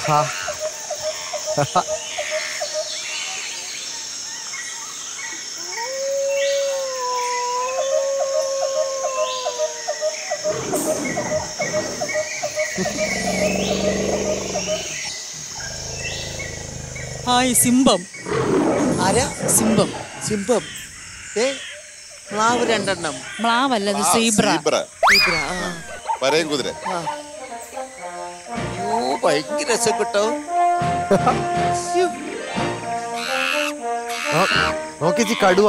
ആഹാ hi സിംബം ആരാ സിംബം സിംഹം ഏ പ്ലാവ് രണ്ടെണ്ണം മ്ലാവല്ല ഇത് സീബ്ര സീബ്ര സീബ്ര, ആ. വരയും കുതിര ആ. അയ്യോ ഭയങ്കര രസം കിട്ടോ നോക്കിച്ചി കടുവ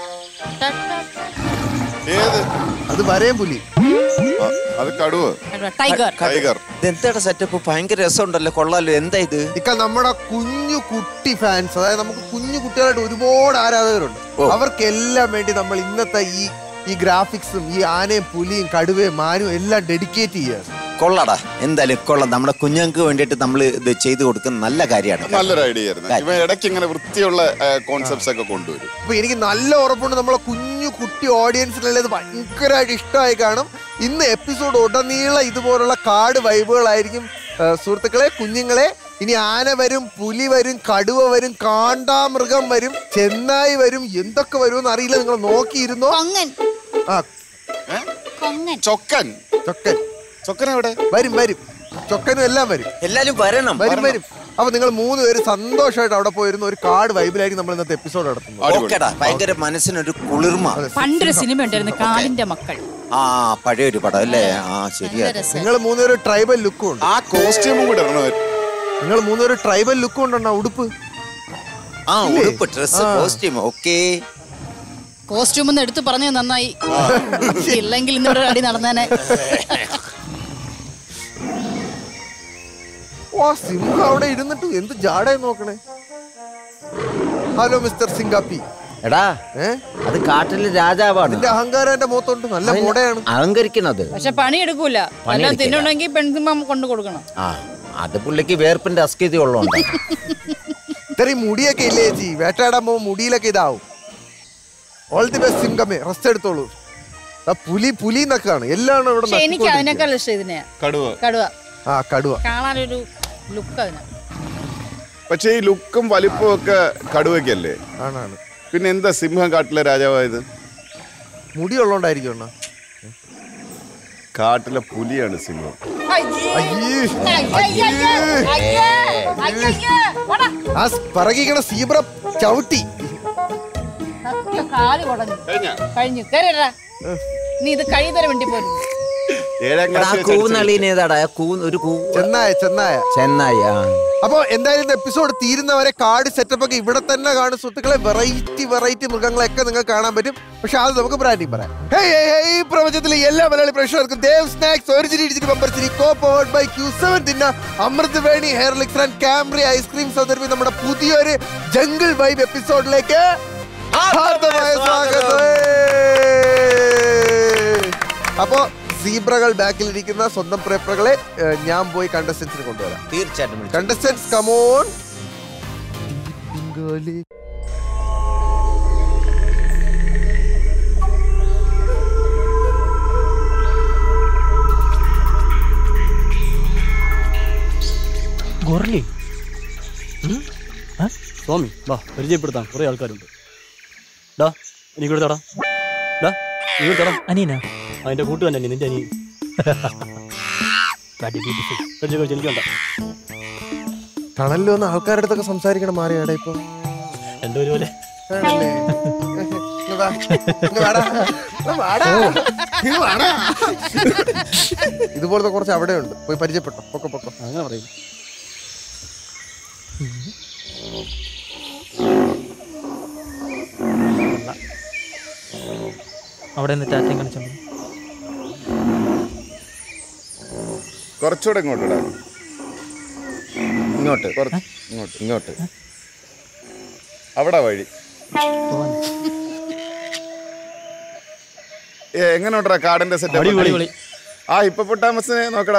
ഏത് അത് വരയും പുലി ആ, അത് കടുവ ടൈഗർ ടൈഗർ ഇതെന്താണ് സെറ്റപ്പ് ഭയങ്കര രസമുണ്ടല്ലോ കൊള്ളാലോ എന്താ ഇത് ഇക്ക നമ്മുടെ കുഞ്ഞു കുട്ടി ഫാൻസ് അതായത് നമുക്ക് കുഞ്ഞു കുട്ടികളായിട്ട് ഒരുപാട് ആരാധകരുണ്ട് ഓ. അവർക്കെല്ലാം വേണ്ടി നമ്മൾ ഇന്നത്തെ ഈ ഈ ഗ്രാഫിക്സും ഈ ആനയും പുലിയും കടുവയും മാനും എല്ലാം ഡെഡിക്കേറ്റ് ചെയ്യാണ് കൊള്ളാടാ എന്തായാലും കൊള്ളാം നമ്മുടെ കുഞ്ഞുങ്ങൾക്ക് വേണ്ടിയിട്ട് നമ്മൾ ഇത് ചെയ്തു കൊടുക്കുന്ന നല്ല കാര്യമാണ് നല്ലൊരു ഐഡിയ ആയിരുന്നു ഇവ ഇടയ്ക്ക് ഇങ്ങനെ വൃത്തിയുള്ള കോൺസെപ്റ്റ്സ് ഒക്കെ കൊണ്ടുവരും അപ്പൊ എനിക്ക് നല്ല ഉറപ്പുണ്ട് നമ്മളെ കുഞ്ഞു കുട്ടി ഓഡിയൻസിനെല്ലാം ഇത് ഭയങ്കരമായിട്ട് ഇഷ്ടമായി കാണും ഇന്ന് എപ്പിസോഡ് ഉടനീളം ഇതുപോലുള്ള കാട് വൈബുകളായിരിക്കും ആ, സുഹൃത്തുക്കളെ കുഞ്ഞുങ്ങളെ ഇനി ആന വരും പുലി വരും കടുവ വരും കാണ്ടാമൃഗം വരും ചെന്നായി വരും എന്തൊക്കെ വരുമെന്ന് അറിയില്ല നിങ്ങൾ നോക്കിയിരുന്നോ കൊങ്ങൻ ആ ഏ? കൊങ്ങൻ ചൊക്കൻ ചൊക്കൻ ചൊക്കൻ എവിടെ വരും വരും ചൊക്കനും എല്ലാം വരും എല്ലാരും വരണം വരും വരും അപ്പൊ നിങ്ങൾ മൂന്ന് പേര് സന്തോഷമായിട്ട് അവിടെ പോയിരുന്ന ഒരു കാട് വൈബിലായിരിക്കും നമ്മൾ ഇന്നത്തെ എപ്പിസോഡ് നടത്തുന്നത് അടിപൊളി. ഓക്കേടാ ഭയങ്കര മനസ്സിനൊരു കുളിർമ അതെ. പണ്ടൊരു സിനിമ ഉണ്ടായിരുന്നു കാടിന്റെ മക്കൾ ആ പഴയൊരു പടം അല്ലേ ആ ശരിയാ നല്ല രസം നിങ്ങൾ മൂന്നുപേര് ട്രൈബൽ ലുക്കും ഉണ്ട് ആ കോസ്റ്റ്യൂമും കൂടെ ഇടണം നിങ്ങൾ മൂന്നുപേര് ട്രൈബൽ ലുക്കും ഉണ്ടെണ്ണ ഉടുപ്പ് ആ ഇല്ലേ? ഉടുപ്പ് ഡ്രസ് ആ. കോസ്റ്റ്യൂം ഓക്കേ കോസ്റ്റ്യൂം ഒന്ന് എടുത്ത് പറഞ്ഞത് നന്നായി ഇല്ലെങ്കിൽ ഇന്നിവിടെ അടി നടന്നേനെ ഓ സിംഹ അവിടെ ഇരുന്നിട്ട് എന്ത് ജാടേ നോക്കണേ ഹലോ മിസ്റ്റർ സിംഗാപ്പി എടാ ഏ അത് കാട്ടിലെ രാജാവാണ് നിന്റെ അഹങ്കാരം എന്റെ മുഖത്തുണ്ട് നല്ല മോടയാണ് അഹങ്കരിക്കണത് പക്ഷെ പണി എടുക്കൂല എല്ലാം പണിയെടുക്കില്ല. തിന്നണമെങ്കിൽ പെൺസിമ്മ കൊണ്ടു കൊടുക്കണം ആ അത് പുള്ളിക്ക് വേർപ്പിന്റെ അസ്കീതി ഉള്ളതുകൊണ്ട് ഇത്രയും മുടിയൊക്കെ ഇല്ലേ ചേച്ചി വേട്ടയാടാൻ പോകുമ്പോൾ മുടിയിലൊക്കെ ഇതാവും ഓൾ ദി ബെസ്റ്റ് സിംഗമേ റെസ്റ്റ് എടുത്തോളൂ ആ പുലി പുലി എന്നൊക്കെയാണ് എല്ലാം ഇവിടെ പക്ഷെ എനിക്ക് നക്കിക്കൊണ്ടിരിക്കുക. അതിനേക്കാൾ ഇഷ്ടം ഇതിനെയാ കടുവ കടുവ ആ കടുവ കാണാനൊരു ലുക്ക് അതിന് പക്ഷേ ഈ ലുക്കും വലിപ്പവും ഒക്കെ കടുവയ്ക്കല്ലേ ആണാണ് പിന്നെ എന്താ സിംഹം കാട്ടിലെ രാജാവായത് മുടി ഉള്ളോണ്ടായിരിക്കും അണ്ണാ കാട്ടിലെ പുലിയാണ് സിംഹം അയ്യേ. അയ്യേ അയ്യേ, അയ്യേ, അയ്യേ, അയ്യേ, അയ്യേ. പോടാ. ആ പറകിക്കണ സീബ്ര ചവിട്ടി സത്യം കാല് കുടഞ്ഞു കഴിഞ്ഞ കഴിഞ്ഞു കയറിടാ നീ ഇത് കഴിയുന്നവരെ വേണ്ടി പോരും ഏഴാം എടാ, ആ ക്ലാസ് കൂന്നളീന് ഏതാടാ ആ കൂ ഒരു കൂ ചെന്നായ ചെന്നായ ചെന്നായി ആ അപ്പൊ എന്തായാലും എപ്പിസോഡ് തീരുന്നവരെ കാർഡ് സെറ്റപ്പ് ഒക്കെ ഇവിടെ തന്നെ കാണും സുഹൃത്തുക്കളെ വെറൈറ്റി വെറൈറ്റി മൃഗങ്ങളെയൊക്കെ നിങ്ങൾക്ക് കാണാൻ പറ്റും പക്ഷെ അത് നമുക്ക് ബ്രാൻഡിങ് പറയാം ഹേയ്, ഹേയ്, ഹേയ്, ഈ പ്രപഞ്ചത്തിലെ എല്ലാ മലയാളി പ്രേക്ഷകർക്കും ദേവ് സ്നാക്സ് ഒരു ചിരി ഇടിച്ചിട്ട് ബമ്പർ ചിരി co powered by Q seven തിന്ന അമൃത് വേണി ഹെയർ ലിക്സ് ആൻഡ് ക്യാമ്രി ഐസ്ക്രീം സൗന്ദര്യം നമ്മുടെ പുതിയൊരു ജംഗിൾ വൈബ് എപ്പിസോഡിലേക്ക് ഹാർദമായ സ്വാഗതം അപ്പോ സീബ്രകൾ ബാക്കിലിരിക്കുന്ന സ്വന്തം പ്രേപ്രകളെ ഏഹ്, ഞാൻ പോയി കണ്ടസ്റ്റൻസിന് കൊണ്ടുവരാം തീർച്ചയായിട്ടും വിളിച്ചു. Contestants, come on. ഗൊർലി സ്വാമി വാ പരിചയപ്പെടുത്താം കുറെ ആൾക്കാരുണ്ട് ഡാ എനിക്കൂടെ തടാ ഡാ നിങ്ങൾ തടാ അനീന അതിന്റെ കൂട്ട് തന്നെ നിന്റെ അനിയൻ ബ്യൂട്ടിഫുൾ കഴിച്ചു കഴിച്ചു എനിക്ക് വേണ്ട ടണലിൽ വന്ന ആൾക്കാരുടെ അടുത്തൊക്കെ സംസാരിക്കണം മാറിയാടെ ഇപ്പൊ എന്റെ ഒരു പോലെ ആണല്ലേ? ഇങ്ങ് വാ. ഇങ്ങ് വാടാ. ഇങ്ങ് വാടാ. ഇങ്ങ് വാടാ. ഇതുപോലത്തെ കുറച്ച് അവിടെ ഉണ്ട് പോയി പരിചയപ്പെട്ടോ പൊക്കോ പൊക്കോ അങ്ങനെ പറയും അവിടെ നിന്ന് ടാറ്റയും കാണിച്ചാൽ മതി കുറച്ചുകൂടെ ഇങ്ങോട്ട് ഇടാം ഇങ്ങോട്ട് കുറച്ച് ഇങ്ങോട്ട് ഇങ്ങോട്ട് അവിടെ വഴി ഏ, എങ്ങനെ ഉണ്ടാ കാടിന്റെ അടിപൊളി സെറ്റ് ആ ഇപ്പൊ പൊട്ടാമസിനെ നോക്കടാ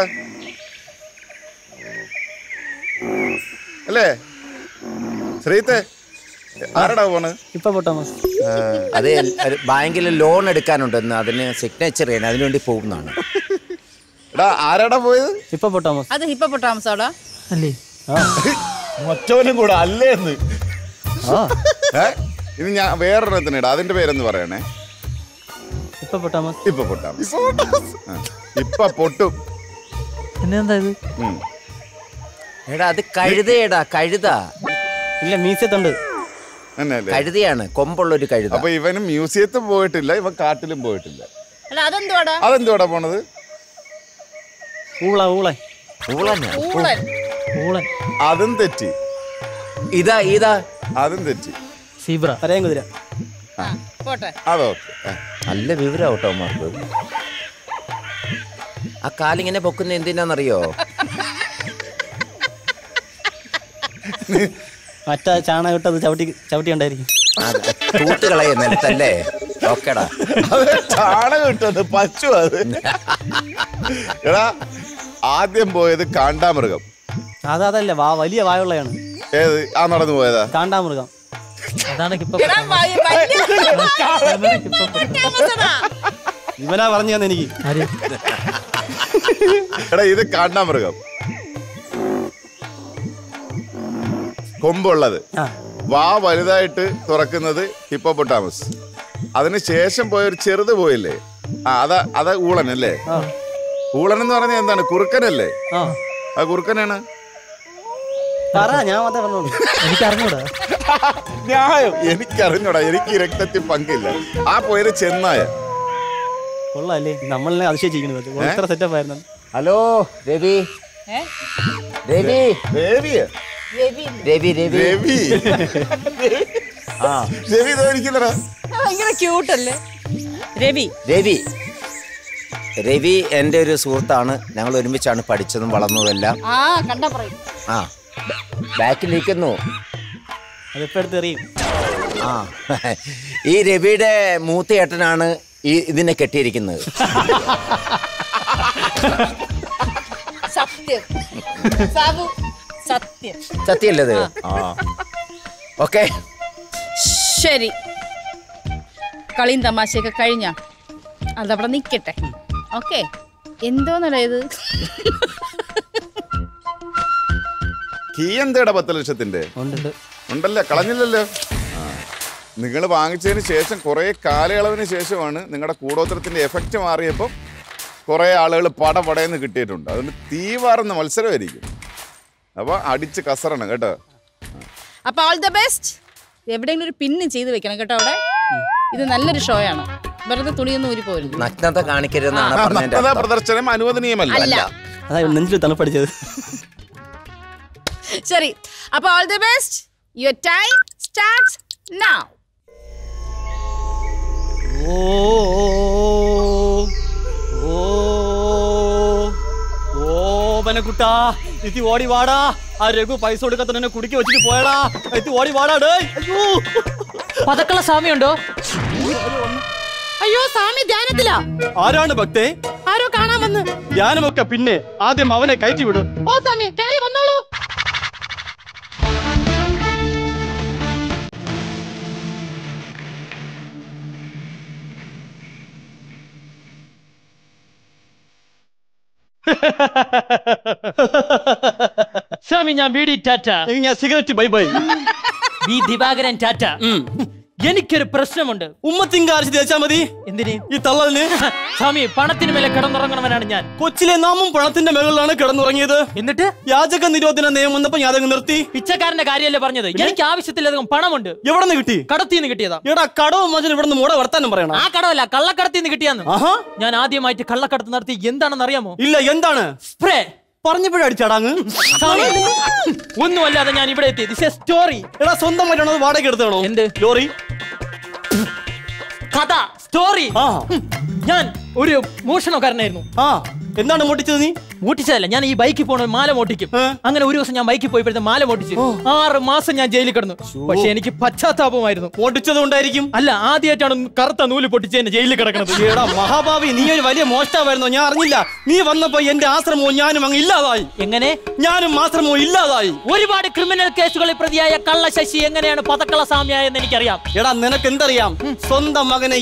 അല്ലേ ശ്രീത്തെ ആരടാ പോണ് ഇപ്പൊ പൊട്ടാമസ് അത് ബാങ്കിൽ ലോൺ എടുക്കാനുണ്ടെന്ന് അതിന് സിഗ്നേച്ചർ ചെയ്യാൻ അതിനുവേണ്ടി പോകുന്നതാണ് എടാ ആരാടാ പോയത് ഇപ്പൊ പൊട്ടാമസ് അത് ഹിപ്പപ്പൊട്ടാമസാടാ അല്ലേ മറ്റവനും കൂടെ അല്ലേന്ന് ആ ഏ? ഇനി ഞാൻ വേറൊരെണ്ണത്തിന് ഇടാം അതിന്റെ പേരെന്ന് പറയണേ ഇപ്പൊ പൊട്ടാമസ് ഇപ്പൊ പൊട്ടാം ആ. ഇപ്പൊ പൊട്ടും പിന്നെ എന്താ ഇത് ഉം. എടാ അത് കഴുതയടാ കഴുത ഇല്ല മീസത്തുണ്ട് തന്നെയല്ലേ കഴുതയാണ് കൊമ്പുള്ളൊരു കഴുത അപ്പൊ ഇവനും മ്യൂസിയത്തിൽ പോയിട്ടില്ല ഇവൻ കാട്ടിലും പോയിട്ടില്ല അല്ല അതെന്തുവാടാ അതെന്തുവാടാ പോണത് ഊള ഊള ഊളനാ ഊളൻ ഊളൻ അതും തെറ്റി ഇതാ ഇതാ അതും തെറ്റി സീബ്ര കരയാൻ കുതിര ആ, പോട്ടെ അതൊക്കെ നല്ല വിവരം കേട്ടോ മാർക്ക് ആ കാലിങ്ങനെ പൊക്കുന്ന എന്തിനാന്നറിയോ മറ്റേ ചാണ വിട്ടത് ചവിട്ടി ചവിട്ടി ഉണ്ടായിരിക്കും അത് തൂത്ത് കളയ നിലത്തല്ലേ ഓക്കേടാ അത് ചാണകം ഇട്ടത് പശു അത് എടാ ആദ്യം പോയത് കാണ്ടാമൃഗം അത് അതല്ല വാ വലിയ വായുള്ളയാണ് ഏത് ആ നടന്നു പോയതാ കാണ്ടാമൃഗം അതാണ് ഇപ്പൊ എടാ, വയ- വലിയ- താമസമാ. ഇവനാ പറഞ്ഞു തന്നെ എനിക്ക് ആര് എടാ ഇത് കാണ്ടാമൃഗം കൊമ്പുള്ളത് ആ വാ വലുതായിട്ട് തുറക്കുന്നത് ഹിപ്പോപ്പൊട്ടാമസ് അതിന് ശേഷം പോയ ഒരു ചെറുത് പോയില്ലേ ആ അതാ അതാ ഊളനല്ലേ ആ ഊളൻ എന്ന് പറഞ്ഞാൽ എന്താണ് കുറുക്കനല്ലേ ആ ആ കുറുക്കനാണ് പറ ഞാൻ മാത്രമേ പറഞ്ഞോളൂ എനിക്ക് അറിഞ്ഞൂടാ ന്യായം എനിക്കറിഞ്ഞൂടാ എനിക്ക് ഈ രക്തത്തിൽ പങ്കില്ല ആ പോയത് ചെന്നായ കൊള്ളാല്ലേ നമ്മളെ അതിശയിച്ചിരിക്കുന്നത് എത്ര സെറ്റപ്പ് ആയിരുന്നു ഹലോ രവി ഏ? രവി രവിയ രവി. രവി രവി രവി ആ രവി ഇതായിരിക്കുന്നടാ ആ, ഭയങ്കര ക്യൂട്ടല്ലേ രവി രവി രവി എൻ്റെ ഒരു സുഹൃത്താണ് ഞങ്ങൾ ഒരുമിച്ചാണ് പഠിച്ചതും വളർന്നതെല്ലാം ആ കണ്ടാ പറയും ആ ബാക്കിലിരിക്കുന്നു അതിപ്പോ എടുത്ത് എറിയും ആ ഈ രവിയുടെ മൂത്തയേട്ടനാണ് ഈ ഇതിനെ കെട്ടിയിരിക്കുന്നത് സത്യം സാബു സത്യം സത്യമല്ലത് ആ ഓക്കെ ശരി കളിയും തമാശയൊക്കെ കഴിഞ്ഞ അതവിടെ നിക്കട്ടെ ഓക്കെ എന്തോന്നല്ല ഇത് കീ എന്തേടാ പത്ത് ലക്ഷത്തിന്റെ ഉണ്ട് ഉണ്ടല്ലോ കളഞ്ഞില്ലല്ലോ നിങ്ങൾ വാങ്ങിച്ചതിന് ശേഷം കുറേ കാലയളവിന് ശേഷമാണ് നിങ്ങളുടെ കൂടോത്രത്തിന്റെ എഫക്റ്റ് മാറിയപ്പോൾ കുറേ ആളുകൾ പട പടയെന്ന് കിട്ടിയിട്ടുണ്ട് അതുകൊണ്ട് തീവാറുന്ന മത്സരമായിരിക്കും അപ്പോൾ അടിച്ച് കസറണം കേട്ടോ അപ്പൊ ഓൾ ദ ബെസ്റ്റ് എവിടെയെങ്കിലും ഒരു പിന്ന് ചെയ്ത് വെക്കണം കേട്ടോ അവിടെ ഇത് നല്ലൊരു ഷോ ആണ് വെറുതെ തുണിയൊന്നും ഊരി പോരുത് നഗ്നത കാണിക്കരുതെന്നാണ് ആ, പറഞ്ഞതിന്റെ നഗ്നതാ അർത്ഥം. പ്രദർശനം അനുവദനീയമല്ല അല്ല അതാ നെഞ്ചിൽ തണുപ്പടിച്ചത് ശരി അപ്പൊ all the best your time start now ഓ ഓ ഓ പനക്കുട്ടാ ഇത്തി ഓടി വാടാ ആ രഘു പൈസ കൊടുക്കാത്ത എന്നെ കുടിക്കി വെച്ചിട്ട് പോയടാ ഇത്തി ഓടി വാടാ ഡേ അയ്യോ പതക്കള സാമ്യമുണ്ടോ അയ്യോ സ്വാമി ധ്യാനത്തിലാ ആരാണ് ഭക്തേ ആരോ കാണാൻ വന്ന് ധ്യാനമൊക്കെ പിന്നെ ആദ്യം അവനെ കയറ്റി വിടും ഓ സ്വാമി കയറി വന്നോളൂ സ്വാമി ഞാൻ ബീഡി ടാറ്റ ഞാൻ cigarette bye bye B Divakaran ടാറ്റ എനിക്കൊരു പ്രശ്നമുണ്ട് ഉമ്മത്തിങ്കാരിച്ച് തേച്ചാ മതി എന്തിന് ഈ തള്ളലിന് സ്വാമി പണത്തിന് മേലെ കിടന്നുറങ്ങണവനാണ് ഞാൻ കൊച്ചിലെ നാമും പണത്തിന്റെ മുകളിലാണ് കിടന്നുറങ്ങിയത് എന്നിട്ട് യാചക നിരോധന നിയമം വന്നപ്പോ ഞാനങ്ങ് നിർത്തി പിച്ചക്കാരന്റെ കാര്യമല്ലേ പറഞ്ഞത് എനിക്ക് ആവശ്യത്തിലധികം പണമുണ്ട് എവിടെ നിന്ന് കിട്ടി കടത്തിന്ന് കിട്ടിയതാ എടാ കടവും മജൻ ഇവിടെ നിന്ന് മൂടെ വർത്താനം പറയണം ആ കടവല്ല കള്ളക്കടത്തിന്ന് കിട്ടിയാന്ന് ആഹാ ഞാൻ ആദ്യമായിട്ട് കള്ളക്കടത്ത് നടത്തി എന്താണെന്ന് അറിയാമോ ഇല്ല എന്താണ് സ്പ്രേ പറഞ്ഞപ്പോഴടിച്ചാടാങ്ങ് സ്വാമി ഒന്നുമല്ലാതെ ഞാൻ ഇവിടെ എത്തി ദിസ് സ്റ്റോറി എടാ സ്വന്തമായിട്ടാണോ അത് വാടക എടുത്താണോ എന്ത്? ലോറി കഥ സ്റ്റോറി ആ ഞാൻ ഒരു മോഷണക്കാരനായിരുന്നു ആ എന്താണ് മുട്ടിച്ചത് നീ മോട്ടിച്ചതല്ല ഞാൻ ഈ ബൈക്കിൽ പോണ മാല മോട്ടിക്കും ഏ? അങ്ങനെ ഒരു ദിവസം ഞാൻ ബൈക്കിൽ പോയപ്പോഴത്തെ മാല മോട്ടിച്ചു ആറ് മാസം ഞാൻ ജയിലിൽ കിടന്നു പക്ഷെ എനിക്ക് പശ്ചാത്താപമായിരുന്നു പൊട്ടിച്ചത് ഉണ്ടായിരിക്കും അല്ല ആദ്യമായിട്ടാണ് കറുത്ത നൂല് പൊട്ടിച്ച് എന്നെ ജയിലിൽ കിടക്കുന്നത് എടാ മഹാഭാവി നീ ഒരു വലിയ മോഷ്ടാവായിരുന്നോ ഞാൻ അറിഞ്ഞില്ല നീ വന്നപ്പോ എന്റെ ആശ്രമവും ഞാനും അങ്ങ് ഇല്ലാതായി എങ്ങനെ ഞാനും ആശ്രമവും ഇല്ലാതായി ഒരുപാട് ക്രിമിനൽ കേസുകളിൽ പ്രതിയായ കള്ള ശശി എങ്ങനെയാണ് പതക്കള സാമ്യ എന്ന് എനിക്കറിയാം എടാ നിനക്ക് എന്തറിയാം സ്വന്തം മകനെ M B B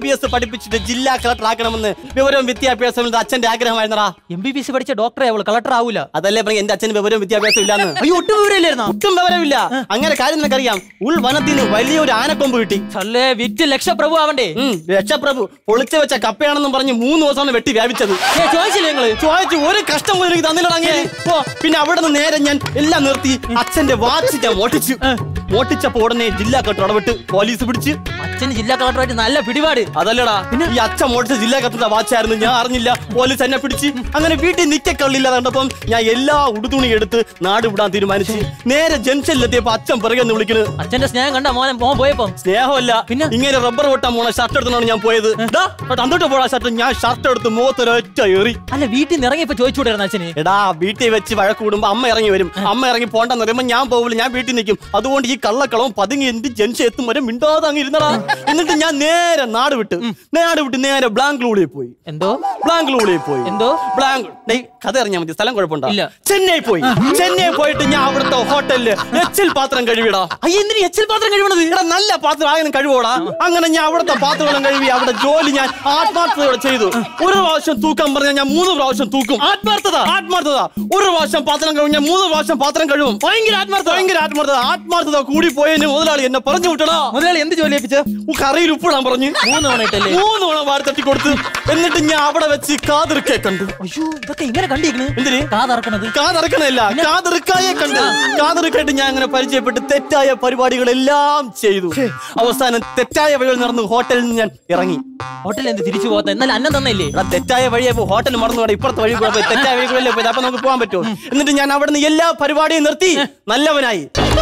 B S പഠിപ്പിച്ചിട്ട് ജില്ലാ കളക്ടർ ആക്കണമെന്ന് വിവരവും വിദ്യാഭ്യാസവും അച്ഛന്റെ ആഗ്രഹമായിരുന്നടാ എം ബി ബി എസ് പഠിച്ച ഡോക്ടറെ അവള് കളക്ടർ ആവൂല അതല്ലേ പറഞ്ഞ എന്റെ അച്ഛന് വിവരവും വിദ്യാഭ്യാസം ഇല്ലാന്ന് അയ്യോ ഒട്ടും വിവരമില്ലായിരുന്നോ ഒട്ടും വിവരമില്ല അങ്ങനെ കാര്യം നിനക്കറിയാം ഉൾവനത്തിൽ നിന്ന് വലിയൊരു ആനക്കൊമ്പ് കിട്ടി ചല്ലേ വിറ്റ് ലക്ഷപ്രഭു ആവണ്ടേ ഉം, രക്ഷപ്രഭു പൊളിച്ചു വെച്ച കപ്പയാണെന്നും പറഞ്ഞ് മൂന്ന് ദിവസമാണ് വെട്ടി വ്യാപിച്ചത് ഏ, ചോദിച്ചില്ലേ നിങ്ങള് ചോദിച്ചു ഒരു കഷ്ടം പോലും എനിക്ക് തന്നില്ലടാ അങ്ങേര്. ഓ പിന്നെ അവിടെ നിന്ന് നേരെ ഞാൻ എല്ലാം നിർത്തി അച്ഛന്റെ വാച്ച് ഞാൻ മോട്ടിച്ചു മോട്ടിച്ചപ്പോ ഉടനെ ജില്ലാ കളക്ടർ ഇടപെട്ട് പോലീസ് പിടിച്ച് അച്ഛന് ജില്ലാ കളക്ടറായിട്ട് നല്ല പിടിപാട് അതല്ലടാ ഈ അച്ഛൻ മോട്ടിച്ച ജില്ലാ കളക്ടറുടെ വാച്ചായിരുന്നു ഞാൻ അറിഞ്ഞില്ല പോലീസ് എന്നെ പിടിച്ച് അങ്ങനെ വീട്ടിൽ നിക്കക്കള്ളില്ല കണ്ടപ്പം ഞാൻ എല്ലാ ഉടുതുണി എടുത്ത് നാട് വിടാൻ തീരുമാനിച്ച് നേരെ ജംഗ്ഷനിലെത്തിയപ്പോ അച്ഛൻ പിറകെ നിന്ന് വിളിക്കുന്നത് അച്ഛന്റെ സ്നേഹം കണ്ട മോനെ മോൻ പോയപ്പോ സ്നേഹമല്ല പിന്നെ ഇങ്ങനെ റബ്ബർ വെട്ടാൻ പോണ ഷർട്ട് എടുത്താണ് ഞാൻ പോയത് ദാ, തന്നിട്ട് പോടാ ഷർട്ട് ഞാൻ ഷർട്ട് എടുത്ത് മുഖത്തൊരൊറ്റ എറി അല്ല വീട്ടിൽ നിന്ന് ഇറങ്ങിയപ്പോ ചോദിച്ചുകൂടായിരുന്നു അച്ഛന് എടാ വീട്ടിൽ വെച്ച് വഴക്ക് കൂടുമ്പോ അമ്മ ഇറങ്ങി വരും അമ്മ ഇറങ്ങി പോണ്ടെന്ന് പറയുമ്പോ ഞാൻ പോകില്ല ഞാൻ വീട്ടിൽ നിൽക്കും അതുകൊണ്ട് ഈ കള്ളക്കളവും പതുങ്ങി എന്ത് ജനിച്ച് എത്തും വരെ മിണ്ടാതെ അങ്ങ് ഇരുന്നടാ എന്നിട്ട് ഞാൻ നേരെ നാട് വിട്ട് നാട് വിട്ട് നേരെ ബ്ലാങ്ക്ലൂളിൽ പോയി എന്തോ ബ്ലാങ്ക്ലൂളിൽ പോയി എന്തോ ബ്ലാങ്ക് ഡേയ്, കഥ അറിഞ്ഞാൽ മതി സ്ഥലം കുഴപ്പമുണ്ടോ ഇല്ല. ചെന്നൈ പോയി ചെന്നൈ പോയിട്ട് ഞാൻ അവിടുത്തെ ഹോട്ടലില് എച്ചിൽ പാത്രം കഴുകിടാ അയ്യ എന്തിനു എച്ചിൽ പാത്രം കഴിവണത് എടാ നല്ല പാത്രം ആയാലും കഴിവോടാ അങ്ങനെ ഞാൻ അവിടുത്തെ പാത്രങ്ങളും കഴുകി അവിടെ ജോലി ഞാൻ ആത്മാർത്ഥതയോടെ ചെയ്തു ഒരു പ്രാവശ്യം തൂക്കാൻ പറഞ്ഞാൽ ഞാൻ മൂന്ന് പ്രാവശ്യം തൂക്കും ആത്മാർത്ഥത ആത്മാർത്ഥത ഒരു പ്രാവശ്യം പാത്രം കഴുകും ഞാൻ മൂന്ന് പ്രാവശ്യം പാത്രം കഴുകും ഭയങ്കര ആത്മാർത്ഥത ഭയങ്കര ആത്മാർത്ഥത ആത്മാർത്ഥത കൂടി പോയതിന് മുതലാളി എന്നെ പറഞ്ഞു വിട്ടടാ മുതലാളി എന്ത് ജോലി ഏൽപ്പിച്ച കറിയിൽ ഉപ്പിടാൻ പറഞ്ഞു മൂന്ന് തവണ ഇട്ടല്ലേ മൂന്ന് തവണ വാരി തട്ടി കൊടുത്ത് എന്നിട്ട് ഞാൻ അവിടെ വെച്ച് കാതിർക്കെ കണ്ടു അയ്യോ ഇതൊക്കെ ഇങ്ങനെ കണ്ടിരിക്കണ് എന്തിന് കാതറക്കണത് കാതിറക്കണല്ല കാതിറുക്കായെ കണ്ട് കാതിറുക്കായിട്ട് ഞാൻ അങ്ങനെ പരിചയപ്പെട്ട് തെറ്റായ പരിപാടികളെല്ലാം ചെയ്തു അവസാനം തെറ്റായ വഴികൾ നടന്നു ഹോട്ടലിൽ നിന്ന് ഞാൻ ഇറങ്ങി ഹോട്ടലിൽ എന്ത് തിരിച്ചു പോകാത്ത എന്നാൽ അന്നം തന്നില്ലേ എടാ, തെറ്റായ വഴിയെ പോ ഹോട്ടൽ മറന്നു പോടാ ഇപ്പുറത്തെ വഴി കൂടെ പോയി തെറ്റായ വഴി കൂടെ പോയി അപ്പൊ നമുക്ക് പോകാൻ പറ്റുമോ എന്നിട്ട് ഞാൻ അവിടെ നിന്ന് എല്ലാ പരിപാടിയും നിർത്തി നല്ലവനായി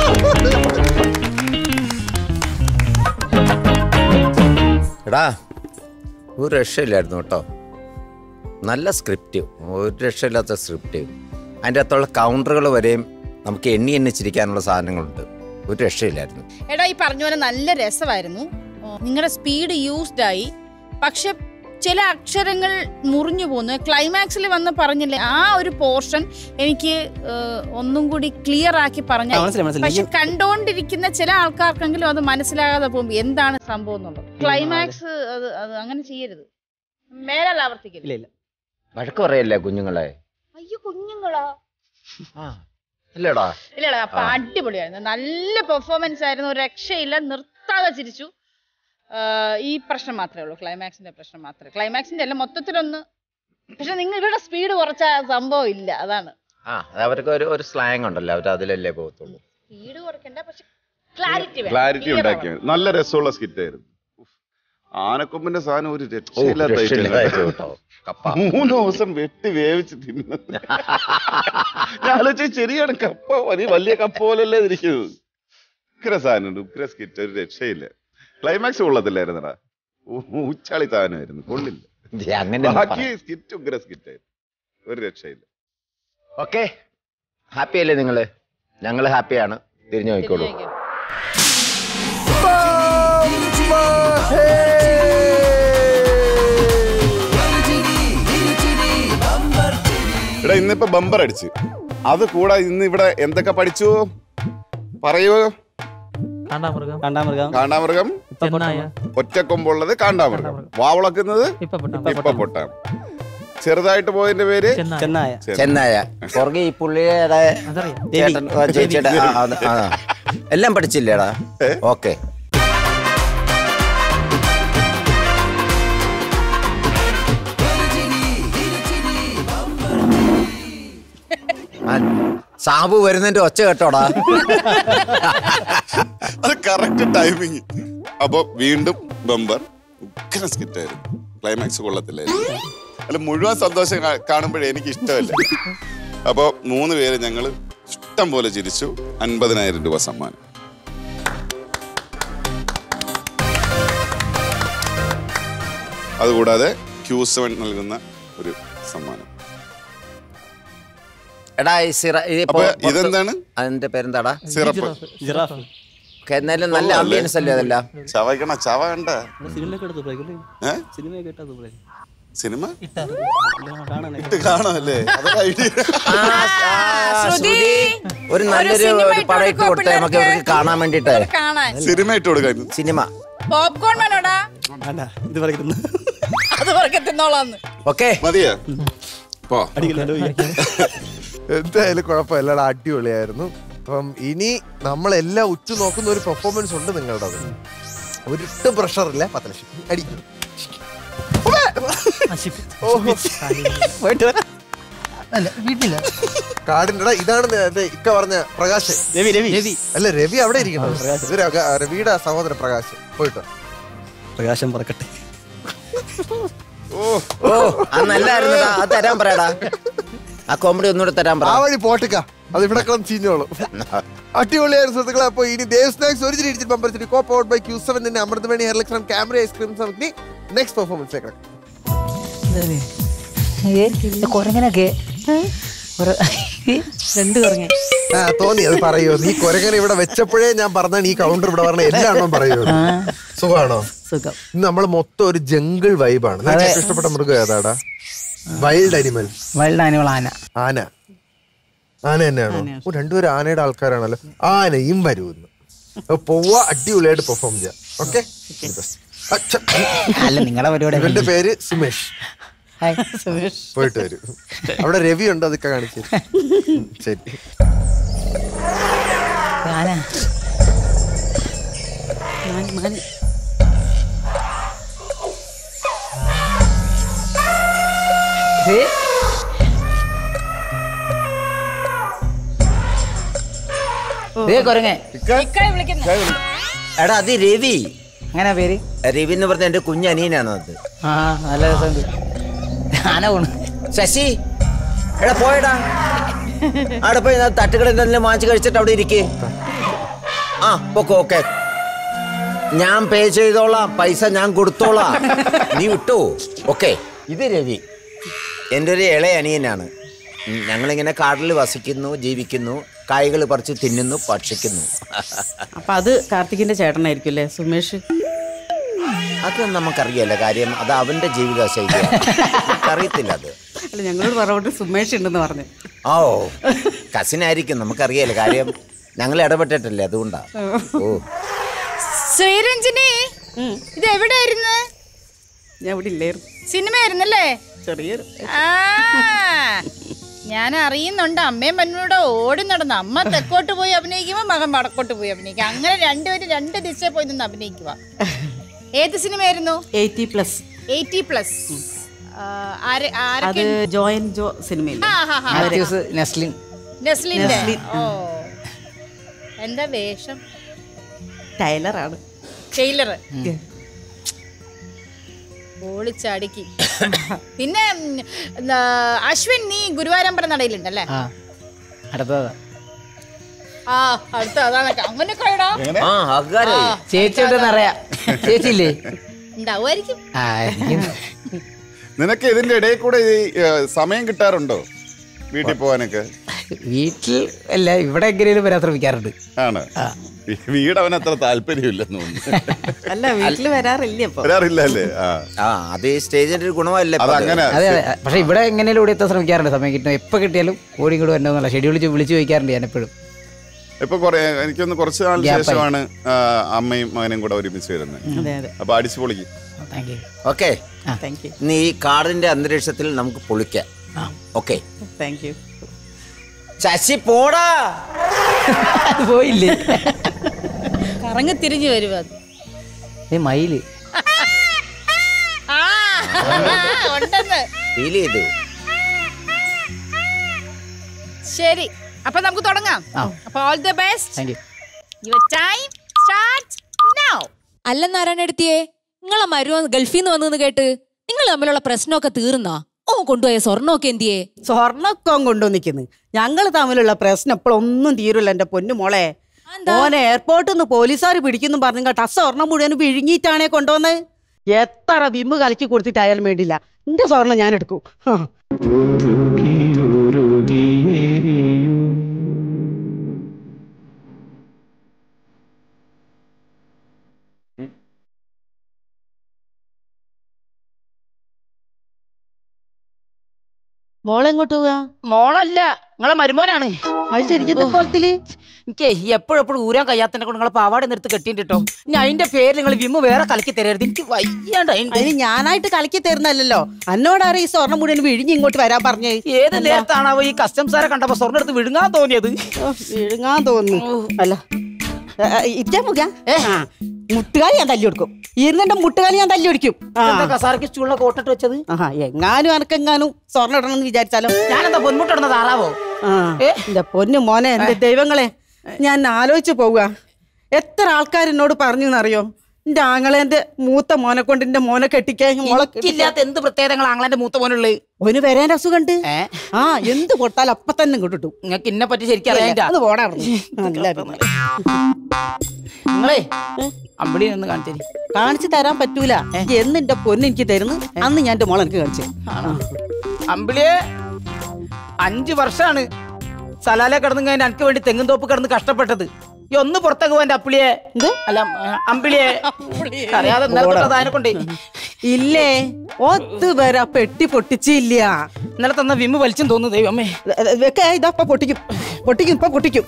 എടാ ഒരു രക്ഷയില്ലായിരുന്നു കേട്ടോ നല്ല സ്ക്രിപ്റ്റ് ഒരു രക്ഷയില്ലാത്ത സ്ക്രിപ്റ്റ് അതിൻ്റെ അകത്തുള്ള കൗണ്ടറുകൾ വരെയും നമുക്ക് എണ്ണി എണ്ണി ചിരിക്കാനുള്ള സാധനങ്ങളുണ്ട് ഒരു രക്ഷയില്ലായിരുന്നു എടാ ഈ പറഞ്ഞ പോലെ നല്ല രസമായിരുന്നു നിങ്ങളുടെ സ്പീഡ് യൂസ്ഡ് ആയി പക്ഷെ ചില അക്ഷരങ്ങൾ മുറിഞ്ഞു പോകുന്നു ക്ലൈമാക്സിൽ വന്ന് പറഞ്ഞില്ലേ ആ ഒരു പോർഷൻ എനിക്ക് ഏഹ്, ഒന്നും കൂടി ക്ലിയർ ആക്കി ആ, പറഞ്ഞാൽ മനസ്സിലായി, മനസ്സിലായി. പക്ഷെ കണ്ടോണ്ടിരിക്കുന്ന ചില ആൾക്കാർക്കെങ്കിലും അത് മനസ്സിലാകാതെ പോകുമ്പോൾ എന്താണ് സംഭവം എന്നുള്ളത് ക്ലൈമാക്സ് അത് അത് അങ്ങനെ ചെയ്യരുത് മേലല്ല ആവർത്തിക്കില്ല ഇല്ല ഇല്ല വഴക്ക് പറയല്ലേ കുഞ്ഞുങ്ങളെ അയ്യോ കുഞ്ഞുങ്ങളാ ആ ഇല്ലടാ ഇല്ലടാ അപ്പൊ അടിപൊളിയായിരുന്നു നല്ല പെർഫോമൻസ് ആയിരുന്നു ഒരു രക്ഷയില്ല നിർത്താതെ ചിരിച്ചു ആഹ് ഈ പ്രശ്നം മാത്രമേ ഉള്ളൂ ക്ലൈമാക്സിന്റെ പ്രശ്നം മാത്രമേ ക്ലൈമാക്സിന്റെ അല്ല മൊത്തത്തിലൊന്ന് പക്ഷെ നിങ്ങളുടെ സ്പീഡ് കുറച്ച സംഭവം ഇല്ല അതാണ് ആ അത് അവർക്ക് ഒരു ഒരു സ്ലാങ് ഉണ്ടല്ലോ അവർ അതിലല്ലേ പോകത്തുള്ളൂ സ്പീഡ് കുറയ്ക്കണ്ട പക്ഷെ ക്ലാരിറ്റി ക്ലാരിറ്റി ഉണ്ടാക്കിയത് നല്ല രസമുള്ള സ്കിറ്റ് ആയിരുന്നു ഉഫ്. ആനക്കൊമ്പിന്റെ സാധനം ഒരു ഓ രക്ഷയില്ലാത്ത item രക്ഷയില്ലാതായിട്ട് ആയിരുന്നു. കേട്ടോ കപ്പ മൂന്ന് ദിവസം വെട്ടി വേവിച്ച് തിന്നുന്നത് ഞാൻ ആലോചിച്ചു ശരിയാണ് കപ്പ വലിയ വലിയ കപ്പ പോലല്ലേ ഇരിക്കുന്നത് ഉഗ്ര സാധനം ഉഗ്ര സ്കിറ്റ് ഒരു രക്ഷയില്ല ക്ലൈമാക്സ് കൊള്ളത്തില്ലായിരുന്നടാ ഉ- ഉച്ചാളി സാധനമായിരുന്നു കൊള്ളില്ല ദേ, അങ്ങനെ ബാക്കി സ്കിറ്റ് ഉഗ്ര സ്കിറ്റ് ആയിരുന്നു ഒരു രക്ഷയില്ല ഓക്കെ ഹാപ്പി അല്ലേ നിങ്ങള് ഞങ്ങള് ഹാപ്പിയാണ് തിരിഞ്ഞു നോക്കിക്കോളൂ എടാ ഇന്നിപ്പോ ബമ്പർ അടിച്ച് അത് കൂടാതെ ഇന്ന് ഇവിടെ എന്തൊക്കെ പഠിച്ചു പറയൂ കാണ്ടാമൃഗം കണ്ടാമൃഗം കാണ്ടാമൃഗം ചെന്നായ ഒറ്റക്കൊമ്പുള്ളത് കാണ്ടാമൃഗം വാവളക്കുന്നത് ഇപ്പൊ ഇപ്പൊ പൊട്ടാം ചെറുതായിട്ട് പോയതിന്റെ പേര് ചെന്നായ ചെന്നായ ചെന്നായ പുറകെ ഈ പുള്ളിയുടെ അതറിയാം ചേട്ടൻ ആ, ചേച്ചിയുടെ ആ, അത്, ആ. എല്ലാം പഠിച്ചില്ലേടാ ഓക്കെ സാബു വരുന്നതിന്റെ ഒച്ച കേട്ടോടാ അത് കറക്റ്റ് ടൈമിങ് അപ്പൊ വീണ്ടും ബമ്പർ ഉഗ്ര സ്കിറ്റ് ആയിരുന്നു ക്ലൈമാക്സ് കൊള്ളത്തില്ലായിരുന്നു അല്ല മുഴുവൻ സന്തോഷം കാ- കാണുമ്പോഴേ എനിക്ക് ഇഷ്ടമല്ല അപ്പൊ മൂന്ന് പേര് ഞങ്ങൾ ഇഷ്ടം പോലെ ചിരിച്ചു അൻപതിനായിരം രൂപ സമ്മാനം അതുകൂടാതെ ക്യൂ സെവൻ നൽകുന്ന ഒരു സമ്മാനം എടാ ഈ സിറ ഈ അപ്പൊ പൊ- പൊറത്ത് ഇതെന്താണ് അതിന്റെ പേരെന്താടാ സിറപ്പ് ജിറാഫ് ഒക്കെ എന്നാലും നല്ല ആംബിയൻസ് അല്ലേ അതെല്ലാം ചവയ്ക്കണ ചവ കണ്ട സിനിമയൊക്കെ എടുത്ത് പോയി ഏ സിനിമയൊക്കെ ഇട്ടത് പോയി സിനിമ കാണാനേ ഇട്ട് കാണാമല്ലേ അതൊരു ഐഡിയ ആ, ആ, ശ്രുതി ഒരു നല്ലൊരു സിനിമ ഒരു ഇട്ട് പടം ഇട്ട് കൊടുക്കോ കൊടുത്തേ നമുക്ക് ഇവർക്ക് പിള്ളേർക്ക്? കാണാൻ വേണ്ടിട്ട് കാണാൻ സിനിമ ഇട്ട് കൊടുക്കാൻ സിനിമ പോപ്കോൺ വേണോടാ വേണ്ട ഇത് പറയുന്നു അത് പറക്കെ തിന്നോളാന്ന് ഓക്കെ മതിയോ പോ എന്തായാലും കുഴപ്പമില്ലടാ അടിപൊളിയായിരുന്നു അപ്പം ഇനി നമ്മളെല്ലാം ഉറ്റു നോക്കുന്ന ഒരു പെർഫോമൻസ് ഉണ്ട് നിങ്ങളുടെ അതിന് ഒരിട്ടും പ്രഷർ ഇല്ല പത്ത് ലക്ഷം അടിക്കും പോയിട്ട് വരാം അല്ല വീട്ടില്ല കാടിന്റെ ഇതാണ് നേരത്തെ ഇക്ക പറഞ്ഞ പ്രകാശ് രവി രവി രവി അല്ല രവി അവിടെ ഇരിക്കണം ഇത് രക- രവിയുടെ സഹോദരൻ പ്രകാശ് പോയിട്ടോ പ്രകാശം പറക്കട്ടെ ഓ ഓ അത് നല്ലായിരുന്നടാ അത് തരാൻ പറയടാ ആ കോമഡി ഒന്നുകൂടെ തരാൻ പറ ആ വഴി പോട്ടുക അത് ഇവിടെ കിടന്ന് ചീഞ്ഞോളും അടിപൊളിയായിരുന്നു സുഹൃത്തുക്കളെ അപ്പൊ ഇനി ദേവ് സ്നാക്സ് ഒരു ഇടിച്ചിട്ട് പമ്പരിച്ചിട്ട് co powered by Q seven തന്നെ അമൃതമണി ഹെയർ ലക്ഷൻ ക്യാമറ ഐസ്ക്രീം കമ്പനി നെക്സ്റ്റ് പെർഫോമൻസിലേക്ക് കൊരങ്ങനൊക്കെ രണ്ട് കുറഞ്ഞ ആ തോന്നി അത് പറയൂ നീ കൊരങ്ങനെ ഇവിടെ വെച്ചപ്പോഴേ ഞാൻ പറഞ്ഞാണ് ഈ കൗണ്ടർ ഇവിടെ പറഞ്ഞ എല്ലാണോ പറയൂ സുഖാണോ സുഖം ഇന്ന് നമ്മൾ മൊത്തം ഒരു ജംഗിൾ വൈബാണ് നിനക്ക് ഏറ്റവും ഇഷ്ടപ്പെട്ട മൃഗം ഏതാടാ വൈൽഡ് അനിമൽ വൈൽഡ് ആനിമൽ ആന ആന ആന തന്നെയാണോ ഓ രണ്ടുപേരും ആനയുടെ ആൾക്കാരാണല്ലോ ആനയും വരുമെന്ന് അപ്പൊ പോവാ അടിപൊളിയായിട്ട് പെർഫോം ചെയ്യാം ഓക്കെ അല്ല നിങ്ങളെ പരിപാടി ഇവന്റെ പേര് സുമേഷ് ഹായ് സുമേഷ് പോയിട്ട് വരും അവിടെ രവി ഉണ്ട് അതൊക്കെ കാണിച്ചു ശരി ആന ദേ, ദേ കൊരങ്ങ ഇക്കായി വിളിക്കുന്നു എടാ അത് രവി അങ്ങനെ പേര് രവി എന്ന് പറഞ്ഞ എന്റെ കുഞ്ഞനിയനാണ് അത് ആ നല്ല രസമുണ്ട് ആന പോണു ശശി എടാ പോയടാ അവിടെ പോയി ആ തട്ടുകൾ എന്തെങ്കിലും വാങ്ങിച്ച് കഴിച്ചിട്ട് അവിടെ ഇരിക്കേ ആ ഓക്കെ ഓക്കെ ഞാൻ പേ ചെയ്തോളാം പൈസ ഞാൻ കൊടുത്തോളാം നീ വിട്ടോ ഓക്കെ ഇത് രവി എൻ്റെ ഒരു ഇളയ അനിയനാണ് ഉം, ഞങ്ങളിങ്ങനെ കാട്ടിൽ വസിക്കുന്നു ജീവിക്കുന്നു കായ്കൾ പറിച്ച് തിന്നുന്നു ഭക്ഷിക്കുന്നു അപ്പൊ അത് കാർത്തികിന്റെ ചേട്ടനായിരിക്കും അല്ലേ സുമേഷ് അത് നമുക്കറിയാലോ കാര്യം അത് അവന്റെ ജീവിത ശൈലി അറിയത്തില്ല അത് അല്ല ഞങ്ങളോട് പറഞ്ഞോട്ട് സുമേഷ് ഉണ്ടെന്ന് പറഞ്ഞു ഓ കസിനായിരിക്കും നമുക്കറിയാലോ കാര്യം ഞങ്ങൾ ഇടപെട്ടിട്ടല്ലേ അതുകൊണ്ടാ ഓ ശ്രീരഞ്ജിനി ഇത് എവിടെയായിരുന്നു ഞാൻ ഇവിടെ ഇല്ലായിരുന്നു സിനിമയായിരുന്നല്ലേ ചെറിയൊരു ആ ഞാൻ അറിയുന്നുണ്ട് അമ്മയും മന്നൂടെ ഓടി നടന്നു അമ്മ തെക്കോട്ട് പോയി അഭിനയിക്കുമ്പോ മകൻ വടക്കോട്ട് പോയി അഭിനയിക്കും അങ്ങനെ രണ്ടുപേരും രണ്ട് ദിശയിൽ പോയി നിന്ന് അഭിനയിക്കുക ഏത് സിനിമയായിരുന്നു എയ്റ്റി പ്ലസ് എയ്റ്റി പ്ലസ് അത് ആരൊക്കെ ജോയൻ ജോ സിനിമയില്ല ആ, ഹാ, ഹാ. മാത്യൂസ് നെസ്ലിൻ നെസ്ലിന്റെ നെസ്ലിൻ, ഓ എന്താ വേഷം ടൈലറാണ് ടൈലർ ഓളിച്ചടുക്കി പിന്നെ ഉം, എന്താ, അശ്വിൻ നീ ഗുരുവായൂരമ്പല നടയിലുണ്ടല്ലേ ആ അടുത്തതാ ആ അടുത്ത അതാണ് അങ്ങനെ കഴിയടാ ആ അകാരെ ചേച്ചി ഉണ്ടെന്ന് അറിയാം ചേച്ചി ഇല്ലേ ഉണ്ടാവുമായിരിക്കും ആ എനിക്ക് നിനക്ക് ഇതിന്റെ ഇടയിൽ കൂടെ ഈ ഏ, സമയം കിട്ടാറുണ്ടോ വീട്ടിൽ പോകാനൊക്കെ വീട്ടിൽ അല്ല ഇവിടെ എങ്ങനെയും വരാൻ ശ്രമിക്കാറുണ്ട് ആണ് വീ- വീട് അവന് അത്ര താല്പര്യമില്ലെന്ന് തോന്നുന്നു അല്ല വീട്ടിൽ വരാറില്ല ഇപ്പൊ വരാറില്ല അല്ലേ ആ ആ അത് ഈ സ്റ്റേജിന്റെ ഒരു ഗുണമല്ലേ ഇപ്പൊ അത്? അതങ്ങനെ അതെ അതെ പക്ഷെ ഇവിടെ എങ്ങനെയും ഓടി എത്താൻ ശ്രമിക്കാറുണ്ട് സമയം കിട്ടും എപ്പോൾ കിട്ടിയാലും ഓടി ഇങ്ങോട്ട് വരണമെന്നുള്ള ഷെഡ്യൂൾ വിളിച്ച് വിളിച്ച് ചോദിക്കാറുണ്ട് ഞാൻ എപ്പോഴും ഇപ്പൊ കുറെ എനിക്കൊന്ന് കുറച്ച് നാളിന് Gap ആയി. ശേഷമാണ് ആ, അമ്മയും മകനും കൂടെ ഒരുമിച്ച് വരുന്നത് അതെ അതെ അപ്പൊ അടിച്ചു പൊളിക്കും thank you okay thank you ഇനി ഈ കാടിന്റെ അന്തരീക്ഷത്തിൽ നമുക്ക് പൊളിക്കാം ഓക്കെ താങ്ക് യു ശശി പോടാ അത് പോയില്ലേ കറങ്ങി തിരിഞ്ഞു വരും അത് ഏ മയില് ആ ഉണ്ടെന്ന് ഫീൽ ചെയ്തു ശരി അപ്പൊ നമുക്ക് തുടങ്ങാം ആ. അപ്പൊ all the best thank you your time start now അല്ല നാരായണെടുത്തിയേ നിങ്ങളെ മരുവൻ ഗൾഫിൽ നിന്ന് വന്നെന്ന് കേട്ട് നിങ്ങൾ തമ്മിലുള്ള പ്രശ്നമൊക്കെ തീർന്നാ ഓ കൊണ്ടുപോയ സ്വർണ്ണമൊക്കെ എന്തിയേ സ്വർണ്ണൊക്കെ കൊണ്ടുവന്നിക്കുന്നു ഞങ്ങൾ തമ്മിലുള്ള പ്രശ്നം ഇപ്പോഴൊന്നും തീരുല്ല എന്റെ പൊന്നു മോളെ ഓനെ എയർപോർട്ടിൽ നിന്ന് പോലീസുകാർ പിടിക്കുന്നു പറഞ്ഞു കേട്ടോ ആ സ്വർണം മുഴുവൻ വിഴുങ്ങിയിട്ടാണേ കൊണ്ടുവന്നത് എത്ര വിമ്മ് കലക്കി കൊടുത്തിട്ടായാലും വേണ്ടില്ല എന്റെ സ്വർണം ഞാൻ എടുക്കും ആ. മോളെങ്ങോട്ട് പോവാ മോളല്ല നിങ്ങളെ മരുമോനാണ് അത് ശരിക്കും കോലത്തില് എനിക്ക് എപ്പോഴെപ്പോഴും ഊരാൻ കഴിയാത്തതിനെ കൊണ്ട് നിങ്ങളെ പാവാടെ നിർത്ത് കെട്ടിട്ടോ ഞാൻ അതിന്റെ പേര് നിങ്ങൾ വിമ്മ് വേറെ കലക്കി തരരുത് എനിക്ക് വയ്യാണ്ടായിണ്ട് അതിന് ഞാനായിട്ട് കളിക്കി തരുന്നല്ലോ എന്നോടാരും ഈ സ്വർണ്ണം മുഴുവൻ വിഴിഞ്ഞ് ഇങ്ങോട്ട് വരാൻ പറഞ്ഞേ ഏത് നേരത്താണാവോ ഈ കസ്റ്റംസാരെ കണ്ടപ്പോ സ്വർണ്ണം എടുത്ത് വിഴുങ്ങാൻ തോന്നിയത് ഓ, വിഴുങ്ങാൻ തോന്നുന്നു അല്ല ഇറ്റാ മുഖ മുട്ടുകാലി ഞാൻ തല്ലി കൊടുക്കും ഇരുന്നെന്റെ മുട്ടുകാലി ഞാൻ തല്ലി ഒടിക്കും എന്താ കസാരക്ക് ചൂള്ള കോട്ടിട്ട് വെച്ചത് ആഹാ എങ്ങാനും എനക്കെങ്ങാനും സ്വർണ്ണം ഇടണമെന്ന് വിചാരിച്ചാലോ ഞാനെന്താ പൊന്മുട്ടിടുന്ന താറാവോ ആ എന്റെ പൊന്നു മോനെ എന്റെ ദൈവങ്ങളെ ഞാൻ ആലോചിച്ചു പോവുക എത്ര ആൾക്കാർ എന്നോട് പറഞ്ഞു എന്നറിയോ എന്റെ ആങ്ങളെന്റെ മൂത്ത മോനെ കൊണ്ട് എന്റെ മോനെ കെട്ടിക്കാൻ മോളെ ഇല്ലാത്ത എന്ത് പ്രത്യേകതകൾ ആങ്ങളെന്റെ മൂത്ത മോനുള്ളത് ഓന് വരാൻ അസുഖണ്ട് ആ എന്ത് കൊടുത്താലും അപ്പൊ തന്നെ കിട്ടും നിങ്ങൾക്ക് ഇന്നെ പറ്റി ശരിക്കും അറിയാൻ അത് പോടാ അവിടുന്ന്. നല്ല പിന്നെ. നിങ്ങളേ അമ്പിളി ഒന്ന് കാണിച്ചേരി കാണിച്ചു തരാൻ പറ്റൂല എന്ന് എന്റെ പൊന്ന് എനിക്ക് തരുന്നു അന്ന് ഞാൻ എന്റെ മോളെ എനിക്ക് കാണിച്ചു ആണോ അമ്പിളിയെ അഞ്ചു വർഷാണ് സലാലെ കിടന്നു കഴിഞ്ഞാൽ എനിക്ക് വേണ്ടി തെങ്ങും തോപ്പ് കിടന്ന് കഷ്ടപ്പെട്ടത് ഈ ഒന്ന് പുറത്തേക്ക് പോവാൻ അപ്പിളിയെ അല്ല ആ, അമ്പിളിയെ അറിയാതെ ഇന്നലത്തെ അതിനെ കൊണ്ടേ ഇല്ലേ ഒത്ത് വരാ പെട്ടി പൊട്ടിച്ചില്ല ഇന്നലെ തന്ന വിമ്മ് വലിച്ചും തോന്നുന്നു ദൈവമേ വെക്ക ഇതാ ഇപ്പൊ പൊട്ടിക്കും പൊട്ടിക്കും ഇപ്പൊ പൊട്ടിക്കും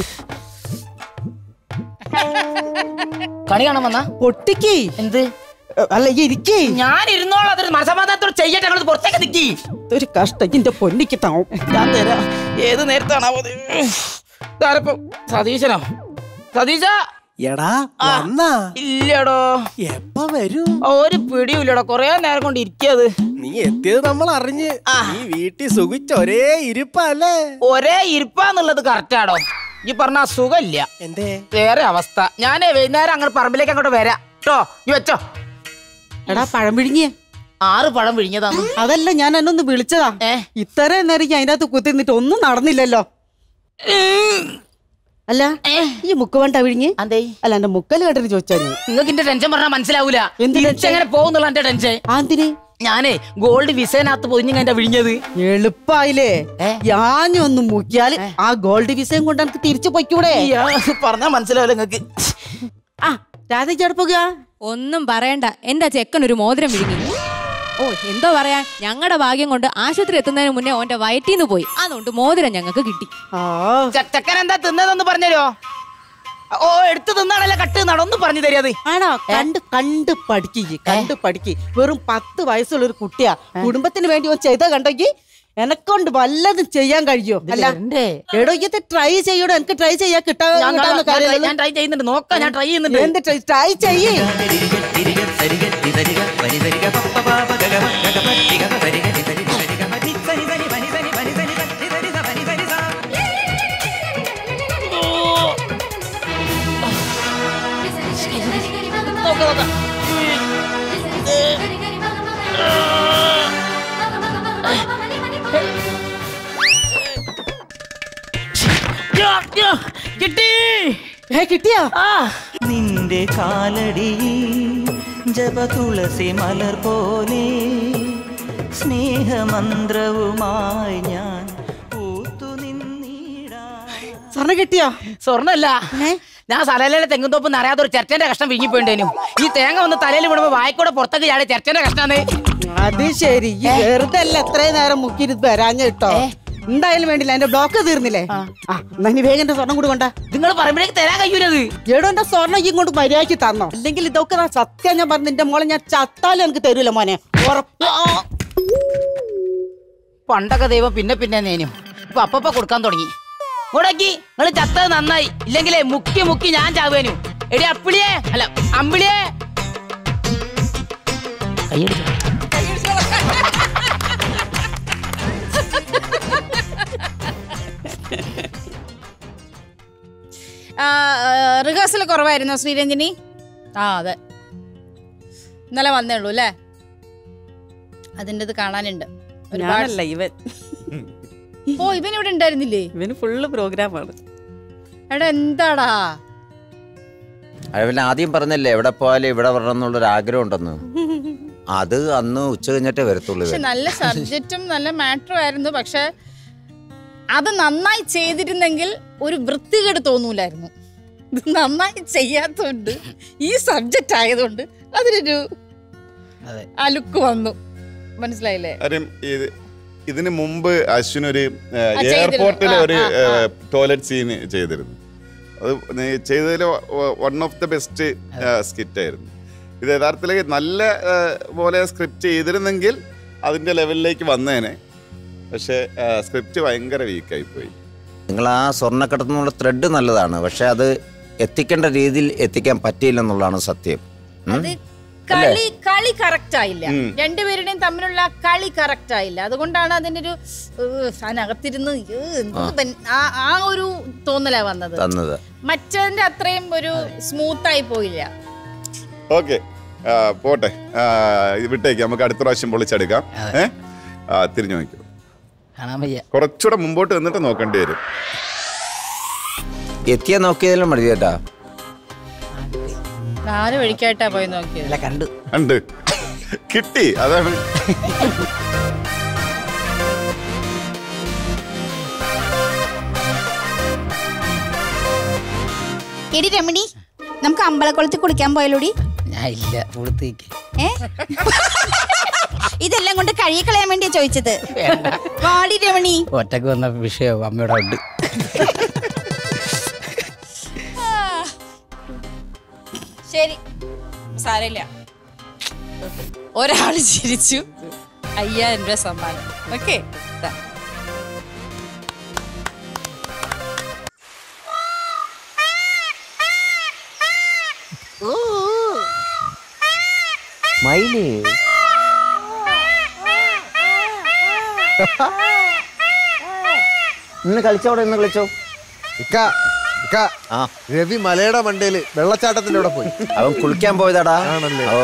കണി കാണാൻ വന്നാ പൊട്ടിക്ക് എന്ത് അല്ല ഈ ഇരിക്കേ ഞാൻ ഇരുന്നോളാം അതൊരു മനസമാധാനത്തോട് ചെയ്യട്ടെ ഞങ്ങൾ പുറത്തേക്ക് നിക്കി ഒരു കഷ്ടം എന്റെ പൊന്നിക്ക് താവും ഞാൻ തരാം ഏത് നേരത്താണാവോ ഇതാരപ്പം സതീശനോ സതീശ എടാ ആ. വന്നാ ഇല്ലടോ എപ്പ വരൂ ഒരു പിടിയില്ലടോ കൊറേ നേരം കൊണ്ട് ഇരിക്കത് നീ എത്തിയത് നമ്മൾ അറിഞ്ഞ് ഈ വീട്ടിൽ സുഖിച്ച ഒരേ ഇരിപ്പല്ലേ ഒരേ ഇരിപ്പാന്നുള്ളത് കറക്റ്റാടോ ഈ പറഞ്ഞ സുഖമില്ല എന്തേ വേറെ അവസ്ഥ ഞാൻ വൈകുന്നേരം അങ്ങോട്ട് പറമ്പിലേക്ക് അങ്ങോട്ട് വരാം കേട്ടോ ഈ വെച്ചോ എടാ പഴം വിഴുങ്ങിയ ആറ് പഴം വിഴിഞ്ഞതാണ് അതല്ല ഞാൻ എന്നൊന്ന് വിളിച്ചതാ ഇത്രയും നേരം ഞാൻ അതിന്റെ അകത്ത് കുത്തി നിന്നിട്ട് ഒന്നും നടന്നില്ലല്ലോ അല്ല ഈ മുക്ക് വേണ്ട വിഴുങ്ങി അതെ അല്ല എന്റെ മുക്കൽ കേട്ടിട്ട് ചോദിച്ചാൽ നിങ്ങൾക്ക് എന്റെ ടെൻഷൻ പറഞ്ഞാൽ മനസ്സിലാവൂല എന്ത് എങ്ങനെ പോകുന്നുള്ള എന്റെ ടെൻഷൻ ആന്തിന് ഞാനേ ഗോൾഡ് വിസേനകത്ത് പൊതിഞ്ഞു എന്റെ വിഴിഞ്ഞത് എളുപ്പായില്ലേ ഞാനൊന്ന് മുക്കിയാൽ ആ ഗോൾഡ് വിസയും കൊണ്ട് എനിക്ക് തിരിച്ചു പൊയ്ക്കൂടെ പറഞ്ഞാ മനസ്സിലാവില്ല നിങ്ങക്ക് ആ രാധ ചേർപ്പുക ഒന്നും പറയണ്ട എന്റെ ചെക്കൻ ഒരു മോതിരം വിഴുങ്ങി ഓ എന്തോ പറയാ ഞങ്ങളുടെ ഭാഗ്യം കൊണ്ട് ആശുപത്രി എത്തുന്നതിന് മുന്നേ ഓന്റെ വയറ്റീന്ന് പോയി അതുകൊണ്ട് മോതിരം ഞങ്ങൾക്ക് കിട്ടി ചെക്കൻ എന്താ തിന്നതെന്ന് പറഞ്ഞുതരോ ഓ എടുത്ത് തിന്നാണല്ലേ കട്ട് തിന്നാണോ ഒന്ന് പറഞ്ഞു തരിയത് ആണോ കണ്ട് കണ്ട് പഠിക്ക് കണ്ട് പഠിക്ക് വെറും പത്ത് വയസ്സുള്ള ഒരു കുട്ടിയാ കുടുംബത്തിന് വേണ്ടി ഓൻ ചെയ്ത കണ്ടെങ്കിൽ എനക്കൊണ്ട് വല്ലതും ചെയ്യാൻ കഴിയോ അല്ല വരണ്ടേ? എടോ ഇത് ട്രൈ ചെയ്യടോ എനിക്ക് ട്രൈ ചെയ്യാൻ കിട്ടാൻ ഞാൻ കിട്ടാവുന്ന try- കാര്യമല്ലല്ലോ. ഞാൻ ട്രൈ ചെയ്യുന്നുണ്ട് നോക്കാം ഞാൻ ട്രൈ ചെയ്യുന്നുണ്ട് എന്ത് ട്രൈ ട്രൈ ചെയ്യ് നോക്കാം നോക്കാം യ്യോ, യ്യോ, കിട്ടി കിട്ടിയോ നിന്റെ കാലടി ജപ തുളസി മലർ പോലെ സ്നേഹമന്ത്രവുമായി ഞാൻ സ്വർണ്ണ കിട്ടിയോ സ്വർണ്ണല്ല ഞാൻ സലയിലെ തെങ്ങുന്തോപ്പ് അറിയാതെ ഒരു ചെറ്റന്റെ കഷ്ണം വിങ്ങിപ്പോയിണ്ടേനു ഈ തേങ്ങ വന്ന് തലയിൽ വിടുമ്പോ വായിക്കൂടെ പുറത്തേക്ക് ചാടി ചെറ്റന്റെ കഷ്ടാന്ന് അത് ശരി ഈ വെറുതെ അല്ല എത്രയും നേരം മുക്കിയിരുന്ന് വരാഞ്ഞ കേട്ടോ എന്തായാലും വേണ്ടില്ല എന്റെ ബ്ലോക്ക് തീർന്നില്ലേ ആ എന്നാ ഇനി വേഗം എന്റെ സ്വർണ്ണം കൂടി കൊണ്ടാ നിങ്ങൾ പറയുമ്പോഴേക്ക് തരാൻ കഴിയൂലത് എടോ എന്റെ സ്വർണ്ണം ഇങ്ങോട്ട് മര്യാദക്ക് തന്നോ അല്ലെങ്കിൽ ഇതൊക്കെ ദാ സത്യം ഞാൻ പറഞ്ഞു നിന്റെ മോളെ ഞാൻ ചത്താലും എനിക്ക് തരൂല മോനെ ഉറപ്പ് പണ്ടൊക്കെ ദൈവം പിന്നെ പിന്നെ നേനും ഇപ്പൊ അപ്പപ്പ കൊടുക്കാൻ തുടങ്ങി മുടക്കി നിങ്ങൾ ചത്തത് നന്നായി ഇല്ലെങ്കിലേ മുക്കി മുക്കി ഞാൻ ചാവേനു എടി അപ്പിളിയേ അല്ല അമ്പിളിയേ കയ്യടിച്ചോ. റിഹേഴ്സൽ കുറവായിരുന്നോ ശ്രീരഞ്ജിനി ആ അതെ ഇന്നലെ വന്നേ ഉള്ളൂ അല്ലേ അതിൻ്റെ ഇത് കാണാനുണ്ട് ഒരുപാട് ഞാനല്ല ഇവൻ ഓ ഇവൻ ഇവിടെ ഉണ്ടായിരുന്നില്ലേ ഇവന് ഫുള്ള് പ്രോഗ്രാമാണ് എടാ എന്താടാ അവൻ ആദ്യം പറഞ്ഞല്ലേ എവിടെ പോയാലും ഇവിടെ വരണം എന്നുള്ളൊരു ആഗ്രഹം ഉണ്ടെന്ന് അത് അന്ന് ഉച്ച കഴിഞ്ഞിട്ടേ വരത്തുള്ളൂ പക്ഷെ ഇവൻ. നല്ല സബ്ജക്റ്റും നല്ല മാറ്ററും ആയിരുന്നു പക്ഷെ അത് നന്നായി ചെയ്തിരുന്നെങ്കിൽ ഒരു വൃത്തികേട് തോന്നൂലായിരുന്നു ഇത് നന്നായി ചെയ്യാത്തോണ്ട് ഈ സബ്ജക്റ്റ് ആയതുകൊണ്ട് അതിനൊരു അതെ. ആ ലുക്ക് വന്നു മനസ്സിലായില്ലേ കാര്യം ഇത് ഇതിന് മുമ്പ് അശ്വിൻ ഒരു ചെയ്തിരുന്നു. എയർപോർട്ടിൽ ആ, ഒരു ആ, ആ. ടോയ്ലറ്റ് സീൻ ചെയ്തിരുന്നു അത് നീ ചെയ്തതിൽ one of the best skit ആയിരുന്നു ഇത് യഥാർത്ഥത്തിൽ നല്ല ആ, പോലെ സ്ക്രിപ്റ്റ് ചെയ്തിരുന്നെങ്കിൽ അതിന്റെ ലെവലിലേക്ക് വന്നേനെ പക്ഷേ സ്ക്രിപ്റ്റ് ഭയങ്കര വീക്കായി പോയി നിങ്ങൾ ആ സ്വർണ്ണക്കടത്തിനുള്ള ത്രെഡ് നല്ലതാണ് പക്ഷെ അത് എത്തിക്കേണ്ട രീതിയിൽ എത്തിക്കാൻ പറ്റിയില്ലെന്നുള്ളതാണ് സത്യം ഉം? അത് കളി കളി കറക്റ്റ് ആയില്ല ഉം. രണ്ടുപേരുടെയും തമ്മിലുള്ള കളി കറക്റ്റ് ആയില്ല അതുകൊണ്ടാണ് അതിനൊരു ഏഹ്, അതിനകത്തിരുന്ന് ഏഹ്, എന്തോ ആ. ബൻ- ആ ആ ഒരു തോന്നലാ വന്നത് തന്നത് മറ്റതിന്റെ അത്രയും ഒരു സ്മൂത്ത് ആയി പോയില്ല ഓക്കെ പോട്ടെ ആ, ഇത് വിട്ടേക്ക് നമുക്ക് അടുത്ത പ്രാവശ്യം പൊളിച്ചെടുക്കാം ഏ ആ, തിരിഞ്ഞു നോക്കൂ കാണാൻ വയ്യ കുറച്ചുകൂടെ മുമ്പോട്ട് നിന്നിട്ട് നോക്കേണ്ടി വരും എത്തിയ നോക്കിയതിലും മതി കേട്ടാ നാല് വഴിക്കായിട്ടാ പോയി നോക്കിയത് കണ്ടു ഉണ്ട് കിട്ടി അതാണ് എടി രമണി നമുക്ക് അമ്പലക്കുളത്തിൽ കുളിക്കാൻ പോയാലോടി ഞാൻ ഇല്ല കൊടുത്തേക്ക് ഏ ഇതെല്ലാം കൊണ്ട് കഴുകി കളയാൻ വേണ്ടിയാ ചോദിച്ചത് വാടി രമണി ഒറ്റക്ക് വന്ന വിഷയവും അമ്മയുടെ ഉണ്ട് ശരി സാരമില്ല ഒരാള് ചിരിച്ചു അയ്യായിരം രൂപ സമ്മാനം ഓക്കെ മയിലേ ഇന്ന് കളിച്ചോടെ ഇന്ന് കളിച്ചോ ഇക്ക, ഇക്ക, രവി മലയുടെ മണ്ടയില് വെള്ളച്ചാട്ടത്തിന്റെ അവിടെ പോയി അവൻ കുളിക്കാൻ പോയതാടാ ആണല്ലേ ഓ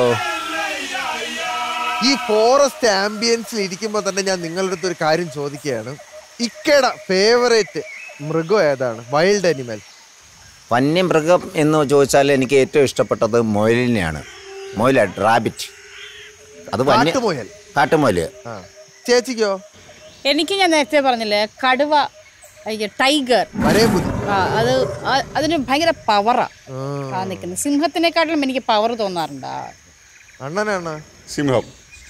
ഈ ഫോറസ്റ്റ് ആംബിയൻസിൽ ഇരിക്കുമ്പോൾ തന്നെ ഞാൻ നിങ്ങളുടെ അടുത്ത് ഒരു കാര്യം ചോദിക്കുകയാണ് ഇക്കയുടെ ഫേവറേറ്റ് മൃഗം ഏതാണ് വൈൽഡ് അനിമൽ വന്യമൃഗം എന്ന് ചോദിച്ചാൽ എനിക്ക് ഏറ്റവും ഇഷ്ടപ്പെട്ടത് മൊയലിനെയാണ് മൊയില റാബിറ്റ് അത് വന്യ കാട്ടുമുയൽ. കാട്ടുമൊയില് ചേച്ചിക്കോ എനിക്ക് ഞാൻ നേരത്തെ പറഞ്ഞില്ലേ കടുവ അയ്യ, ടൈഗർ ആ അത് ആ- അതിന് ഭയങ്കര പവറാ ആ നിൽക്കുന്നത് സിംഹത്തിനെക്കാട്ടിലും എനിക്ക് പവർ തോന്നാറുണ്ട് ആ. അണ്ണനാണ് സിംഹം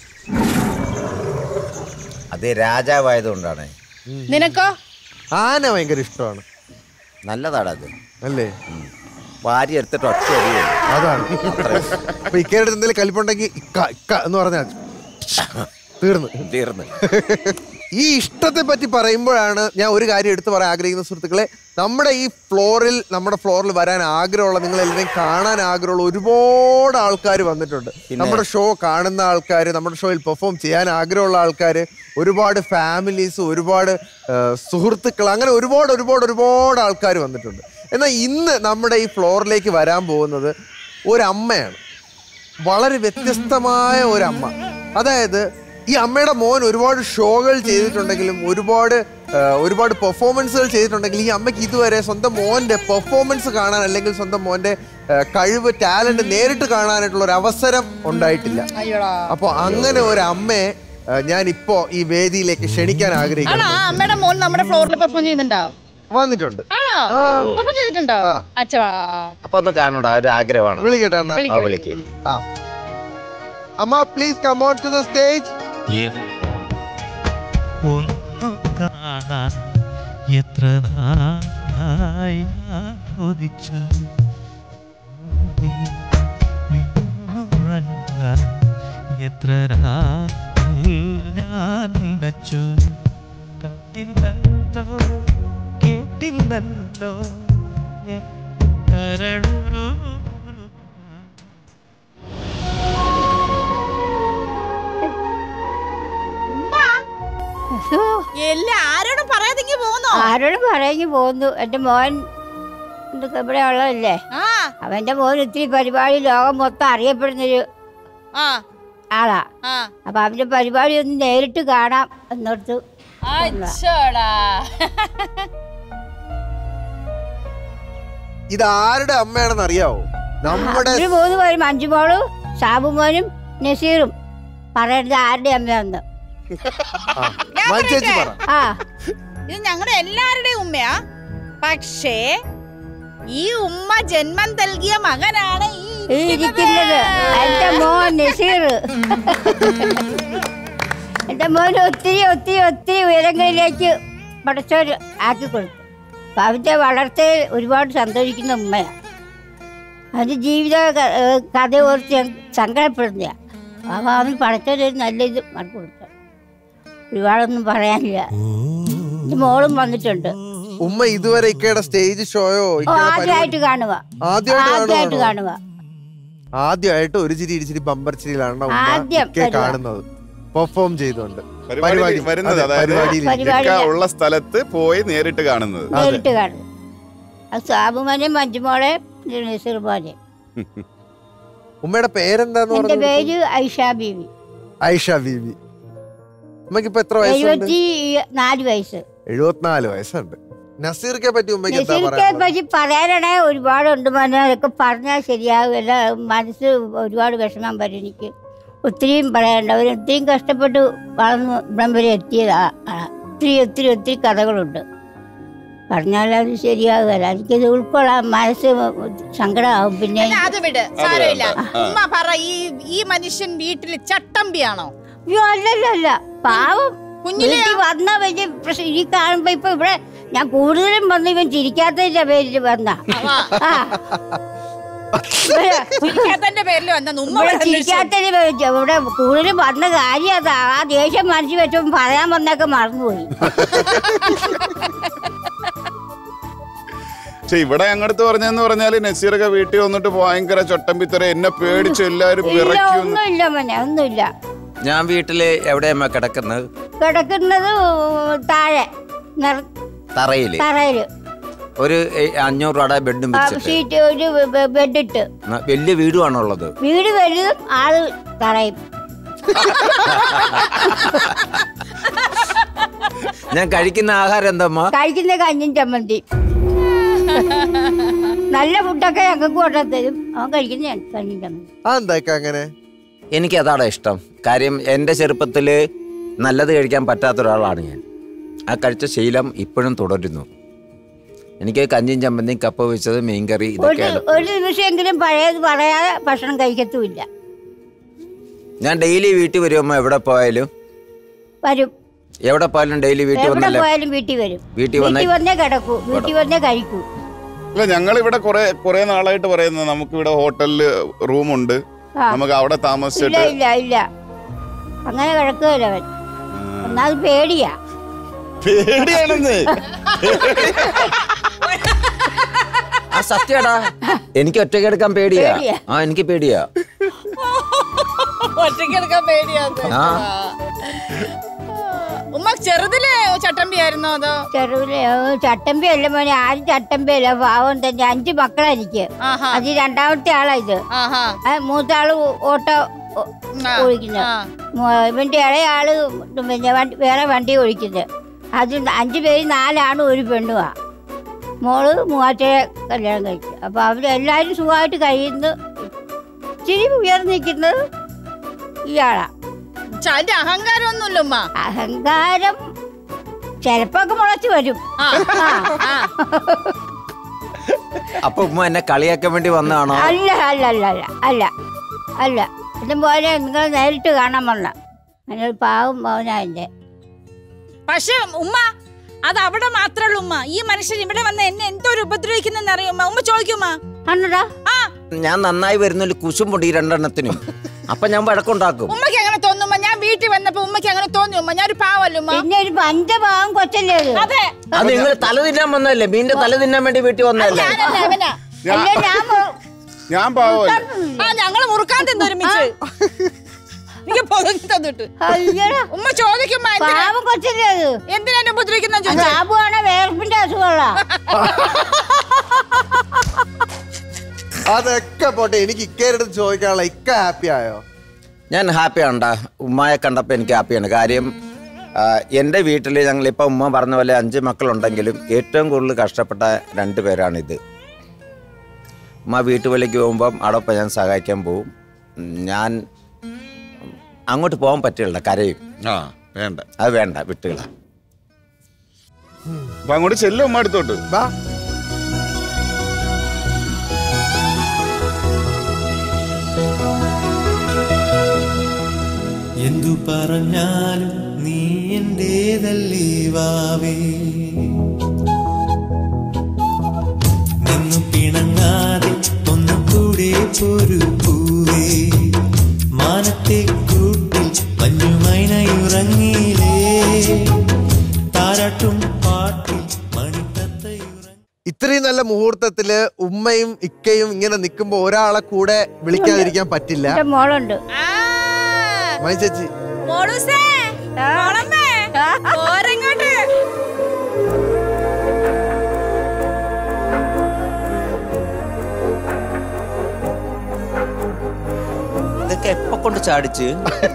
അത് രാജാവായതുകൊണ്ടാണ് നിനക്കോ ആന ഭയങ്കര ഇഷ്ടമാണ് നല്ലതാടാ അത് അല്ലേ വാരി എടുത്തിട്ട് ഒറ്റ അടിയേ ഉള്ളൂ. അതാണ് അത്രയും. അപ്പൊ ഇക്കയുടെ അടുത്ത് എന്തെങ്കിലും കലിപ്പുണ്ടെങ്കിൽ ഇക്ക ഇക്ക എന്ന് പറഞ്ഞാൽ തീർന്നു തീർന്ന് ഈ ഇഷ്ടത്തെ പറ്റി പറയുമ്പോഴാണ് ഞാൻ ഒരു കാര്യം എടുത്തു പറയാൻ ആഗ്രഹിക്കുന്ന സുഹൃത്തുക്കളെ നമ്മുടെ ഈ ഫ്ലോറിൽ നമ്മുടെ ഫ്ലോറിൽ വരാൻ ആഗ്രഹമുള്ള നിങ്ങൾ എല്ലാവരെയും കാണാൻ ആഗ്രഹമുള്ള ഒരുപാട് ആൾക്കാർ വന്നിട്ടുണ്ട് നമ്മുടെ ഷോ കാണുന്ന ആൾക്കാർ നമ്മുടെ ഷോയിൽ പെർഫോം ചെയ്യാൻ ആഗ്രഹമുള്ള ആൾക്കാർ ഒരുപാട് ഫാമിലീസ് ഒരുപാട് ആ, സുഹൃത്തുക്കൾ അങ്ങനെ ഒരുപാട് ഒരുപാട് ഒരുപാട് ആൾക്കാർ വന്നിട്ടുണ്ട് എന്നാൽ ഇന്ന് നമ്മുടെ ഈ ഫ്ലോറിലേക്ക് വരാൻ പോകുന്നത് ഒരമ്മയാണ് വളരെ വ്യത്യസ്തമായ ഒരമ്മ അതായത് ഈ അമ്മയുടെ മോൻ ഒരുപാട് ഷോകൾ ചെയ്തിട്ടുണ്ടെങ്കിലും ഒരുപാട് ആ, ഒരുപാട് പെർഫോമൻസുകൾ ചെയ്തിട്ടുണ്ടെങ്കിൽ ഈ അമ്മയ്ക്ക് ഇതുവരെ സ്വന്തം മോന്റെ പെർഫോമൻസ് കാണാൻ അല്ലെങ്കിൽ സ്വന്തം മോന്റെ ആ, കഴിവ് ടാലന്റ് നേരിട്ട് കാണാനായിട്ടുള്ള ഒരു അവസരം ഉണ്ടായിട്ടില്ല അയ്യോടാ അപ്പോൾ അങ്ങനെ ഒരു അമ്മയെ ആ, ഞാൻ ഇപ്പോ ഈ വേദിയിലേക്ക് ക്ഷണിക്കാൻ ആണോ ആഗ്രഹിക്കുന്നു ആ അമ്മയുടെ മോൻ നമ്മുടെ ഫ്ലോറിൽ പെർഫോം ചെയ്യുന്നുണ്ടോ വന്നിട്ടുണ്ട് ആണോ പെർഫോം ചെയ്തിട്ടുണ്ടോ അച്ഛാ അപ്പൊ ഒന്ന് കാണൂടാ ഒരു ആഗ്രഹമാണ് വിളിക്കട്ടെ അണ്ണാ. ആ, വിളിക്ക് ആ. അമ്മ please come on to the stage ഒന്നു കാണാൻ എത്ര നായി ഞാൻ കൊതിച്ചു ഉറങ്ങാൻ എത്ര രാത്രി ഞാൻ നിലച്ചു കണ്ടില്ലല്ലോ കേട്ടില്ലല്ലോ കരളു എല്ലാം ആരോടും പറയാതെങ്കി പോകുന്നോ ആരോടും പറഞ്ഞു പോന്നു എന്റെ മോൻ ഇതൊക്കെ ഇവിടെ ഉള്ളതല്ലേ അവന്റെ മോൻ ഇത്തിരി പരിപാടി ലോകം മൊത്തം അറിയപ്പെടുന്നൊരു ആ ആളാ ആ അപ്പൊ അവന്റെ പരിപാടി ഒന്ന് നേരിട്ട് കാണാം എന്നോർത്തു അച്ഛടാ ഇത് ആരുടെ അമ്മയാണെന്ന് അറിയാവോ നമ്മുടെ അവര് മൂന്ന് പേരും മഞ്ജുമോളും സാബുമോനും നസീറും പറയരുത് ആരുടെ അമ്മയാന്ന് ചേച്ചി പറ ആ ഇത് ഞങ്ങളുടെ എല്ലാവരുടെയും ഉമ്മയാ പക്ഷേ ഈ ഉമ്മ ജന്മം നൽകിയ മകനാണ് ഈ ഈ ഇരിക്കുന്നത് എന്റെ മോൻ നസീർ എന്റെ എൻ്റെ മോൻ ഒത്തിരി ഒത്തിരി ഒത്തിരി ഉയരങ്ങളിലേക്ക് പടച്ചോർ ആക്കി കൊടുത്തു അപ്പം അവൻ്റെ വളർച്ചയിൽ ഒരുപാട് സന്തോഷിക്കുന്ന ഉമ്മയാണ് അത് ജീവിത ക- ഏഹ് കഥ ഓർത്ത് ഞാൻ സങ്കടപ്പെടുന്ന അപ്പോൾ അവൻ പടച്ചോര് നല്ല ഇത് മറു കൊടുത്തു ഒരുപാടൊന്നും പറയാനില്ല എൻ്റെ മോളും വന്നിട്ടുണ്ട് ഉമ്മ ഇതുവരെ ഇക്കയുടെ സ്റ്റേജ് ഷോയോ ഓ ഇക്കയുടെ ആദ്യമായിട്ട് കാണുക ആദ്യമായിട്ട് ആദ്യമായിട്ട് കാണുവാണോ? കാണുക ആദ്യമായിട്ട് ഒരു ചിരി ഇരിച്ചിരി ബമ്പർ ചിരിയിലാണ് ഉമ്മ ആദ്യം ഇക്കയെ വരുവാ. കാണുന്നത് പെർഫോം ചെയ്തുകൊണ്ട് പരിപാടി വരുന്നത് അതെ, അതായത് പരിപാടിയിൽ പരിപാടി- ഇക്ക ഉള്ള സ്ഥലത്ത് പോയി നേരിട്ട് കാണുന്നത് നേരിട്ട് കാണുക അത് സാബുമനെ മഞ്ജുമോളെ നസീർമോനെ ഉമ്മയുടെ പേരെന്താന്ന് എൻ്റെ പറഞ്ഞു പേര് ഐഷ ബീവി ഐഷ ബീബി ഉമ്മക്ക് ഇപ്പൊ എത്ര വയസ്സുണ്ട് എഴുപത്തി നാല് വയസ്സ് എഴുപത്തിനാല് വയസ്സുണ്ട് നസീർക്കെ പറ്റി ഉമ്മക്ക് എന്താ നസീർക്കെ പറയാ പറ്റി പറയാനാണെ ഒരുപാടുണ്ട് മോനെ അതൊക്കെ പറഞ്ഞാൽ ശരിയാവില്ല മനസ്സ് ഒരുപാട് വിഷമം വരും എനിക്ക് ഒത്തിരിയും പറയാനുണ്ട് അവർ ഒത്തിരിയും കഷ്ടപ്പെട്ട് വളർന്ന് ഇവിടം വരെ എത്തിയതാ ആ, ഒത്തിരി ഒത്തിരി ഒത്തിരി കഥകളുണ്ട് പറഞ്ഞാൽ അത് ശരിയാകുകയല്ല എനിക്കത് ഉൾക്കൊള്ളാൻ മനസ്സ് സങ്കടമാവും പിന്നെ അല്ല, അത് വിട് സാരമില്ല അതെ, ആ. ഉമ്മ പറ ഈ ഈ മനുഷ്യൻ വീട്ടിൽ ചട്ടമ്പിയാണോ അയ്യോ അല്ലല്ല അല്ല പാവം കുഞ്ഞിലെ വീട്ടിൽ വന്ന വലിയ പ്രശ്നം ഈ കാണുമ്പോ ഇപ്പൊ ഇവിടെ ഞാൻ കൂടുതലും വന്ന് ഇവൻ ചിരിക്കാത്തതിന്റെ പേരിൽ വന്ന ആ ചിരിക്കാത്തന്റെ പേരിൽ വന്ന ഉമ്മ ഇവിടെ ഇവിടെ അന്വേഷിച്ചു. ചിരിക്കാത്തതിന് പേരിൽ ഇവിടെ കൂടുതലും വന്ന കാര്യം അതാ ആ ദേഷ്യം മനസ്സിൽ വെച്ചപ്പോൾ പറയാൻ വന്നൊക്കെ മറന്നുപോയി പക്ഷെ ഇവിടെ ഞങ്ങടുത്ത് പറഞ്ഞെന്ന് പറഞ്ഞാല് നസീറൊക്കെ വീട്ടിൽ വന്നിട്ട് ഭയങ്കര ചൊട്ടമ്പിത്തര എന്നെ പേടിച്ച് എല്ലാരും ഇല്ല വിറയ്ക്കുന്നു ഒന്നുമില്ല മോനെ ഒന്നുമില്ല ഞാൻ വീട്ടില് എവിടെയമ്മ കിടക്കുന്നത് കിടക്കുന്നത് താഴെ നിറ- തറയില് തറയില് ഒരു എ- അഞ്ഞൂറ് രൂപയുടെ ബെഡും ആ, വെച്ചിട്ട് ഷീറ്റ് ഒരു ബെ- ബെഡിട്ട് ന- വലിയ വീടുമാണുള്ളത് വീട് വലുതും ആള് തറയും ഞാൻ കഴിക്കുന്ന ആഹാരം എന്തമ്മ കഴിക്കുന്ന കഞ്ഞും ചമ്മന്തി നല്ല ഫുഡൊക്കെ ഞങ്ങൾക്ക് കൊണ്ടുത്തരും അവൻ കഴിക്കുന്ന കഞ്ഞും ചമ്മന്തി ആ എന്താ ഇക്ക അങ്ങനെ എനിക്ക് അതാണ് ഇഷ്ടം കാര്യം എൻ്റെ ചെറുപ്പത്തിൽ നല്ലത് കഴിക്കാൻ പറ്റാത്ത ഒരാളാണ് ഞാൻ ആ കഴിച്ച ശീലം ഇപ്പോഴും തുടരുന്നു എനിക്ക് കഞ്ഞിയും ചമ്മന്തിയും കപ്പ വെച്ചത് മീൻകറി ഒരു ഇതൊക്കെയാണ് ഒരു നിമിഷമെങ്കിലും പഴയത് പറയാതെ ഭക്ഷണം കഴിക്കത്തുമില്ല ഞാൻ ഡെയിലി വീട്ടിൽ വരുമ്പോ എവിടെ പോയാലും വരും എവിടെ പോയാലും ഡെയിലി വീട്ടിൽ എവിടെ വന്നല്ലേ പോയാലും വീട്ടിൽ വരും വീട്ടിൽ വന്നേ വീട്ടിൽ വന്നേ കിടക്കൂ വീട്ടിൽ വന്നേ കഴിക്കൂ അല്ല ഞങ്ങൾ ഇവിടെ കുറെ കുറെ നാളായിട്ട് പറയുന്നത് നമുക്ക് ഇവിടെ ഹോട്ടലില് റൂമുണ്ട് ആ. നമുക്ക് അവിടെ ഇല്ല താമസിച്ചിട്ട് ഇല്ല ഇല്ല അങ്ങനെ കിടക്കുകയല്ല അവൻ ഒന്നാമത് പേടിയാ പേടിയാണെന്ന് ആ സത്യടാ എനിക്ക് ഒറ്റയ്ക്ക് എടുക്കാൻ പേടിയാ പേടിയാ? ആ എനിക്ക് പേടിയാ ഒറ്റയ്ക്കെടുക്കാൻ പേടിയാന്ന് ആ. ഉമ്മ ചെറുതിലെ ചട്ടമ്പിയായിരുന്നോ അതോ ചെറുതിലെ ചട്ടമ്പി അല്ല മോനെ ആരും ചട്ടമ്പി അല്ല പാവം തന്നെ അഞ്ച് മക്കളാ എനിക്ക് ആഹാ അത് രണ്ടാമത്തെ ആളാ ഇത് ആഹാ ആ, മൂത്ത ആള് ഓട്ടോ ഓ- ആ, ഓടിക്കുന്നത് ആ. മോ- ഇവന്റെ ഇളയ ആള് പിന്നെ വണ്ടി വേറെ വണ്ടി ഓടിക്കുന്നത് അത് അഞ്ചു പേര് നാലാണ് ഒരു പെണ്ണുമാ മോള് മൂവാറ്റയെ കല്യാണം കഴിച്ചു അപ്പൊ അവരെല്ലാരും സുഖമായിട്ട് കഴിയുന്നു ഇച്ചിരി ഉയർന്നു നിൽക്കുന്നത് ഇയാളാ ഛ, അതിന്റെ അഹങ്കാരമൊന്നുമില്ല ഉമ്മ അഹങ്കാരം ചിലപ്പോ ഒക്കെ മുളച്ചു വരും ആ, ആ. ആ. അപ്പൊ ഉമ്മ എന്നെ കളിയാക്കാൻ വേണ്ടി വന്നതാണോ അല്ല അല്ല അല്ല അല്ല അല്ല അല്ല എന്റെ പോലെ നിങ്ങൾ നേരിട്ട് കാണാൻ വന്ന അങ്ങനെ ഒരു പാവം മോനാ എന്റെ പക്ഷെ ഉമ്മ അത് അവിടെ മാത്രമേ ഉള്ളൂ ഉമ്മ ഈ മനുഷ്യൻ ഇവിടെ വന്ന് എന്നെ എന്തോരം ഉപദ്രവിക്കുന്നെന്ന് അറിയോ ഉമ്മ ഉമ്മ ചോദിക്കുമ്മ അന്നടാ ആ ഞാൻ നന്നായി വരുന്നൊരു കുശുമ്പുണ്ട് ഈ രണ്ടെണ്ണത്തിനും അപ്പൊ ഞാൻ വഴക്കുണ്ടാക്കും ഉമ്മക്ക് അങ്ങനെ തോന്നുമ്പോ ഞാൻ വീട്ടിൽ വന്നപ്പോ ഉമ്മക്ക് അങ്ങനെ തോന്നി ഉമ്മ ഞാൻ ഒരു പാവല്ല ഉമ്മ പിന്നെ ഒരു പഞ്ചപാവം കൊച്ചല്ലേ അത് അതെ അത് നിങ്ങൾ തല തിന്നാൻ വന്നതല്ലേ മീന്റെ തല തിന്നാൻ വേണ്ടി വീട്ടിൽ വന്നതല്ലേ ഞാനല്ല അവനാ അല്ല ഞാൻ മു- ഞാൻ പാവമല്ല ആ ഞങ്ങള് മുറുക്കാൻ തിന്നൊരുമിച്ച് എനിക്ക് പൊതുങ്ങി തന്നിട്ട് അയ്യടാ ഉമ്മ ചോദിക്കുമ്പോ എന്തിനാ പാവം കൊച്ചല്ലേ അത് എന്തിനാ എന്നെ ഉപദ്രവിക്കുന്ന ചോദിച്ചു സാബുവാണ് വേർപ്പിന്റെ അസുഖമുള്ള അതൊക്കെ പോട്ടെ എനിക്ക് ഇക്കയുടെ അടുത്ത് ചോദിക്കാനുള്ള ഇക്ക ഹാപ്പി ആയോ ഞാൻ ഹാപ്പിയാണ്ടാ ഉമ്മയെ കണ്ടപ്പോൾ എനിക്ക് ഹാപ്പിയാണ് കാര്യം ആ, എൻ്റെ വീട്ടിൽ ഞങ്ങളിപ്പോൾ ഉമ്മ പറഞ്ഞ പോലെ അഞ്ച് മക്കളുണ്ടെങ്കിലും ഏറ്റവും കൂടുതൽ കഷ്ടപ്പെട്ട രണ്ട് പേരാണിത് ഉമ്മ വീട്ടുവിലേക്ക് പോകുമ്പം അടൊപ്പം ഞാൻ സഹായിക്കാൻ പോവും ഉം, ഞാൻ അങ്ങോട്ട് പോകാൻ പറ്റില്ല കരയും ആ വേണ്ട അത് വേണ്ട വിട്ടുകള അപ്പൊ അങ്ങോട്ട് ചെല്ലും ഉമ്മ അടുത്തോട്ട് വാ എന്തു പറഞ്ഞാലും നീ എന്റേതല്ലേ വാവേ നിന്നു പിണങ്ങാതെ ഒന്നു കൂടെ പോരു പൂവേ മാനത്തെ കൂട്ടിൽ മഞ്ഞുമൈനയുറങ്ങിയിലേ താരാട്ടും പാട്ടിൽ മണിത്തത്തയുറങ്ങി ഇത്രയും നല്ല മുഹൂർത്തത്തില് ഉമ്മയും ഇക്കയും ഇങ്ങനെ നിൽക്കുമ്പോ ഒരാളെ കൂടെ വിളിക്കാതിരിക്കാൻ പറ്റില്ല എന്റെ മോളുണ്ട് മൈ ചേച്ചി മോളൂസേ മോളമ്മേ പോരങ്ങോട്ട് ഇതൊക്കെ എപ്പോ കൊണ്ട് ചാടിച്ച്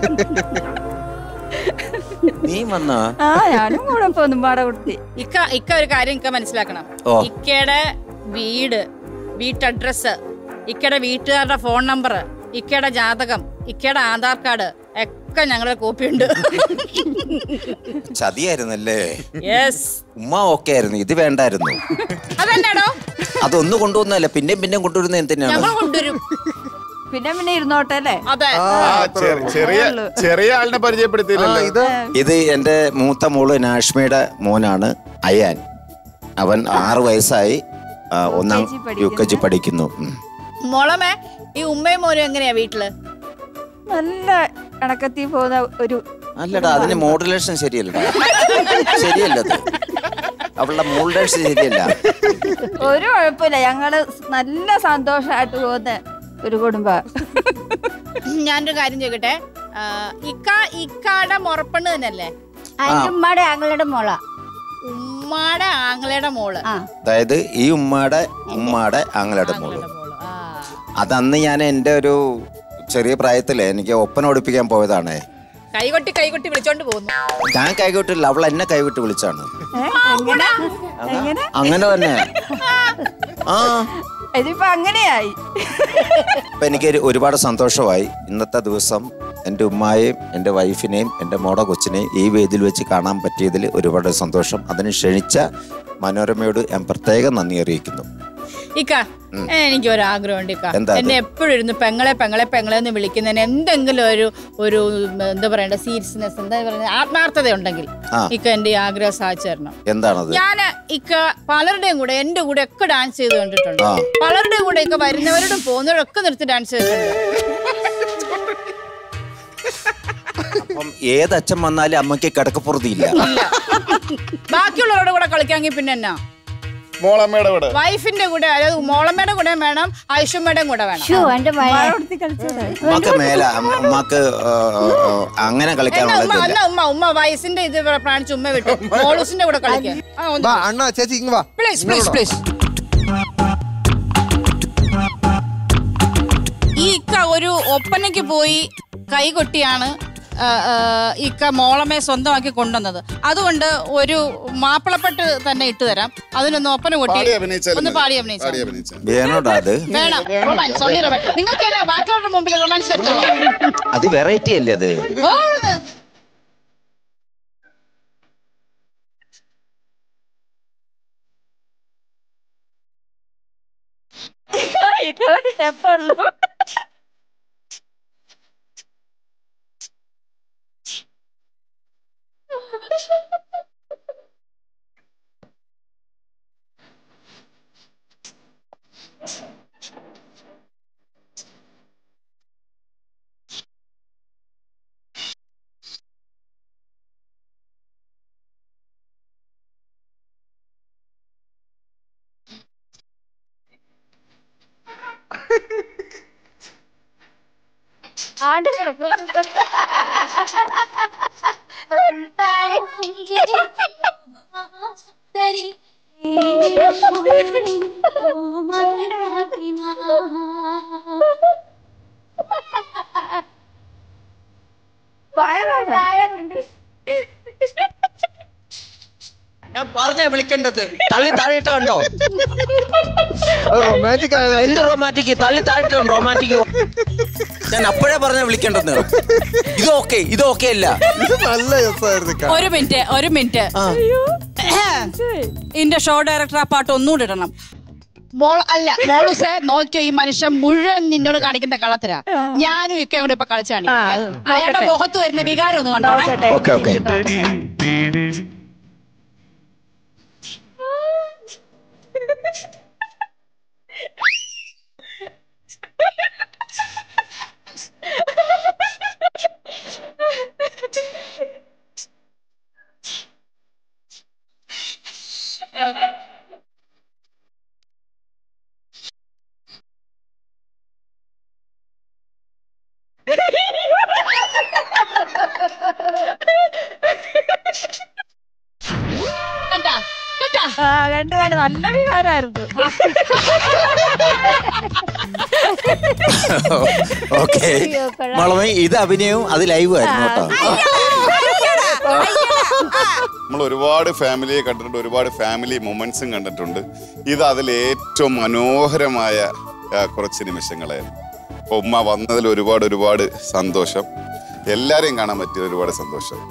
നീ വന്നാ ആ ഞാനും കൂടെ പോന്നു പാട കൊടുത്തി ഇക്ക ഇക്ക ഒരു കാര്യം ഇക്ക മനസ്സിലാക്കണം ഓ. ഇക്കയുടെ വീട് വീട്ട് അഡ്രസ് ഇക്കയുടെ വീട്ടുകാരുടെ ഫോൺ നമ്പർ ഇക്കയുടെ ജാതകം ഇക്കയുടെ ആധാർ കാർഡ് ഒക്കെ ഞങ്ങളുടെ കോപ്പി ഉണ്ട് ചതിയായിരുന്നല്ലേ യെസ് ഉമ്മ ഓക്കെ ആയിരുന്നു ഇത് വേണ്ടായിരുന്നു അതെന്നാടോ അതൊന്നും കൊണ്ടുവന്നല്ല പിന്നെയും പിന്നെയും കൊണ്ടുവരുന്ന എന്തിനാണ് ഞങ്ങൾ കൊണ്ടുവരും പിന്നെ പിന്നെ ഇരുന്നോട്ടെ അല്ലേ അതെ ആ, ചെ- ചെറിയ ചെറിയ ആളിനെ പരിചയപ്പെടുത്തിയില്ലല്ലോ ഇത് എന്റെ മൂത്ത മോള് നാഷ്മയുടെ മോനാണ് അയാൻ അവൻ ആറു വയസ്സായി ആ, ഒന്നാം യു കെ ജി പഠിക്കുന്നു ഉം. മോളമേ ഈ ഉമ്മയും മോനും എങ്ങനെയാ വീട്ടില് നല്ല കണക്കത്തി പോകുന്ന ഒരു അല്ലടാ അതിന് മോഡുലേഷൻ ശരിയല്ലടാ ശരിയല്ലത് അവളുടെ മോഡുലേഷൻ ശരിയല്ല ഒരു കുഴപ്പമില്ല ഞങ്ങള് നല്ല സന്തോഷമായിട്ട് പോകുന്ന ഒരു കുടുംബ ഞാനൊരു കാര്യം ചോദിക്കട്ടെ ആ, ഇക്ക ഇക്കാടെ മുറപ്പെണ്ണ് തന്നെയല്ലേ അതിന്റെ ഉമ്മയുടെ ആങ്ങളുടെ മോളാ ഉമ്മാടെ ആങ്ങളയുടെ മോള് അതായത് ഈ ഉമ്മയുടെ ഉമ്മയുടെ ആങ്ങളുടെ മോള് അതന്ന് ഞാൻ എൻ്റെ ഒരു ചെറിയ പ്രായത്തില് എനിക്ക് ഒപ്പന ഒടിപ്പിക്കാൻ പോയതാണ് കൈകൊട്ടി കൈകൊട്ടി വിളിച്ചോണ്ട് പോകുന്നു ഞാൻ കൈവിട്ടില്ല അവൾ എന്നെ കൈവിട്ട് വിളിച്ചാണ് എങ്ങനെ എങ്ങനെ അങ്ങനെ തന്നെ ആ ഇതിപ്പോ അങ്ങനെയായി അപ്പൊ എനിക്ക് ഒരു- ഒരുപാട് സന്തോഷമായി ഇന്നത്തെ ദിവസം എൻ്റെ ഉമ്മായെയും എൻ്റെ വൈഫിനെയും എൻ്റെ മോടെ കൊച്ചിനെയും ഈ വേദിയിൽ വെച്ച് കാണാൻ പറ്റിയതിൽ ഒരുപാട് സന്തോഷം അതിന് ക്ഷണിച്ച മനോരമയോട് ഞാൻ പ്രത്യേകം നന്ദി അറിയിക്കുന്നു ഇക്ക എനിക്ക് ഒരു ആഗ്രഹമുണ്ട് ഇക്ക എന്താ അത്? എന്നെ എപ്പോഴും ഇരുന്ന് പെങ്ങളെ പെങ്ങളെ പെങ്ങളെ എന്ന് വിളിക്കുന്നതിന് എന്തെങ്കിലും ഒരു ഒരു ഉം, എന്താ പറയണ്ട സീരിയസ്നെസ് എന്താ പറയുക ആത്മാർത്ഥത ഉണ്ടെങ്കിൽ ആ. ഇക്ക എന്റെ ഈ ആഗ്രഹം സാധിച്ചു തരണം എന്താണത് ഞാൻ ഇക്ക പലരുടെയും കൂടെ എന്റെ കൂടെ ഒക്കെ ഡാൻസ് ചെയ്ത് കണ്ടിട്ടുണ്ട് ആ. പലരുടെയും കൂടെ ഇക്ക വരുന്നവരോടും പോകുന്നവരും ഒക്കെ നിർത്തി ഡാൻസ് ചെയ്തിട്ടുണ്ട് അപ്പം ഏത് അച്ഛൻ വന്നാലും അമ്മയ്ക്ക് കിടക്കപ്പുറത്തില്ല ബാക്കിയുള്ളവരുടെ കൂടെ കളിക്കാമെങ്കിൽ പിന്നെ എന്നാ മോളമ്മയുടെ കൂടെ വൈഫിന്റെ കൂടെ അതായത് മോളമ്മയുടെ കൂടെ വേണം ഐഷമ്മയുടെയും കൂടെ വേണം ഉമ്മക്ക് മേല അമ്മ- ഉമ്മക്ക് ആ, ആ, അങ്ങനെ എന്നാ കളിക്കാനുള്ള ഉമ്മ ഇതില്ല എന്നാ ഉമ്മ ഉമ്മ വയസ്സിന്റെ ഇത് പ്രാണിച്ച് ഉമ്മ വിട്ടു മോളൂസിന്റെ കൂടെ കളിക്കാൻ വാ അണ്ണാ ചേച്ചി ഇങ്ങ് വാ പ്ലീസ് പ്ലീസ് പ്ലീസ് ഈ ഇക്ക ഒരു ഒപ്പനയ്ക്ക് പോയി കൈകൊട്ടിയാണ് ആ, ആ, ഇക്ക മോളമെ സ്വന്തമാക്കി കൊണ്ടുവന്നത് അതുകൊണ്ട് ഒരു മാപ്പിളപ്പെട്ട് തന്നെ ഇട്ട് തരാം അതിനൊന്ന് ഒപ്പന കൊട്ടി പാടി അഭിനയിച്ചാലും ഒന്ന് മതി. പാടി പാടി അഭിനയിച്ചു അഭിനയിച്ചാൽ വേണോടാ അത് വേണം റൊമാൻസ് only romance. നിങ്ങൾക്ക് എന്നാ ബാക്കിയുള്ളവരുടെ മുമ്പിൽ റൊമാൻസ് പറ്റുമോ അത് വെറൈറ്റി അല്ലേ അത് ഓ, ഇതൊരു സ്റ്റെപ്പുള്ളൂ ആണ്ട് ഞാൻ പറഞ്ഞ വിളിക്കേണ്ടത് തള്ളി താഴെയിട്ട് കണ്ടോ റൊമാൻറ്റിക് എന്ത് റൊമാൻറ്റിക് തള്ളി താഴെയിട്ട് റൊമാൻറ്റിക് ഞാൻ അപ്പോഴേ പറഞ്ഞ വിളിക്കേണ്ടത് ഇത് ഓക്കെ ഇത് ഓക്കെ അല്ല ഇത് നല്ല രസമായിരുന്നു ഒരു മിനിറ്റ് ഒരു മിനിറ്റ് ഇതിന്റെ ഷോ ഡയറക്ടർ ആ പാട്ട് ഒന്നുകൂടി ഇടണം മോൾ അല്ല മോളുസെ നോക്കിയോ ഈ മനുഷ്യൻ മുഴുവൻ നിന്നോട് കാണിക്കുന്ന കളത്തരാ ഞാനും ഒക്കെ കൂടെ ഇപ്പൊ കളിച്ചാണ് അയാളുടെ മുഖത്ത് വരുന്ന വികാരം ഒന്ന് കണ്ടോ ഓക്കെ ഓക്കെ കണ്ടാ കണ്ടാ കണ്ടു കണ്ടു നല്ല വികാരമായിരുന്നു ഓക്കെ മോളമേ ഇത് അഭിനയവും അത് ലൈവ് ആയിരുന്നു കേട്ടോ നമ്മൾ ഒരുപാട് ഫാമിലിയെ കണ്ടിട്ടുണ്ട് ഒരുപാട് ഫാമിലി മൊമെന്റ്സും കണ്ടിട്ടുണ്ട് ഇത് അതിൽ ഏറ്റവും മനോഹരമായ ആ, കുറച്ച് നിമിഷങ്ങളായിരുന്നു അപ്പൊ ഉമ്മ വന്നതിൽ ഒരുപാട് ഒരുപാട് സന്തോഷം എല്ലാരെയും കാണാൻ പറ്റിയ ഒരുപാട് സന്തോഷം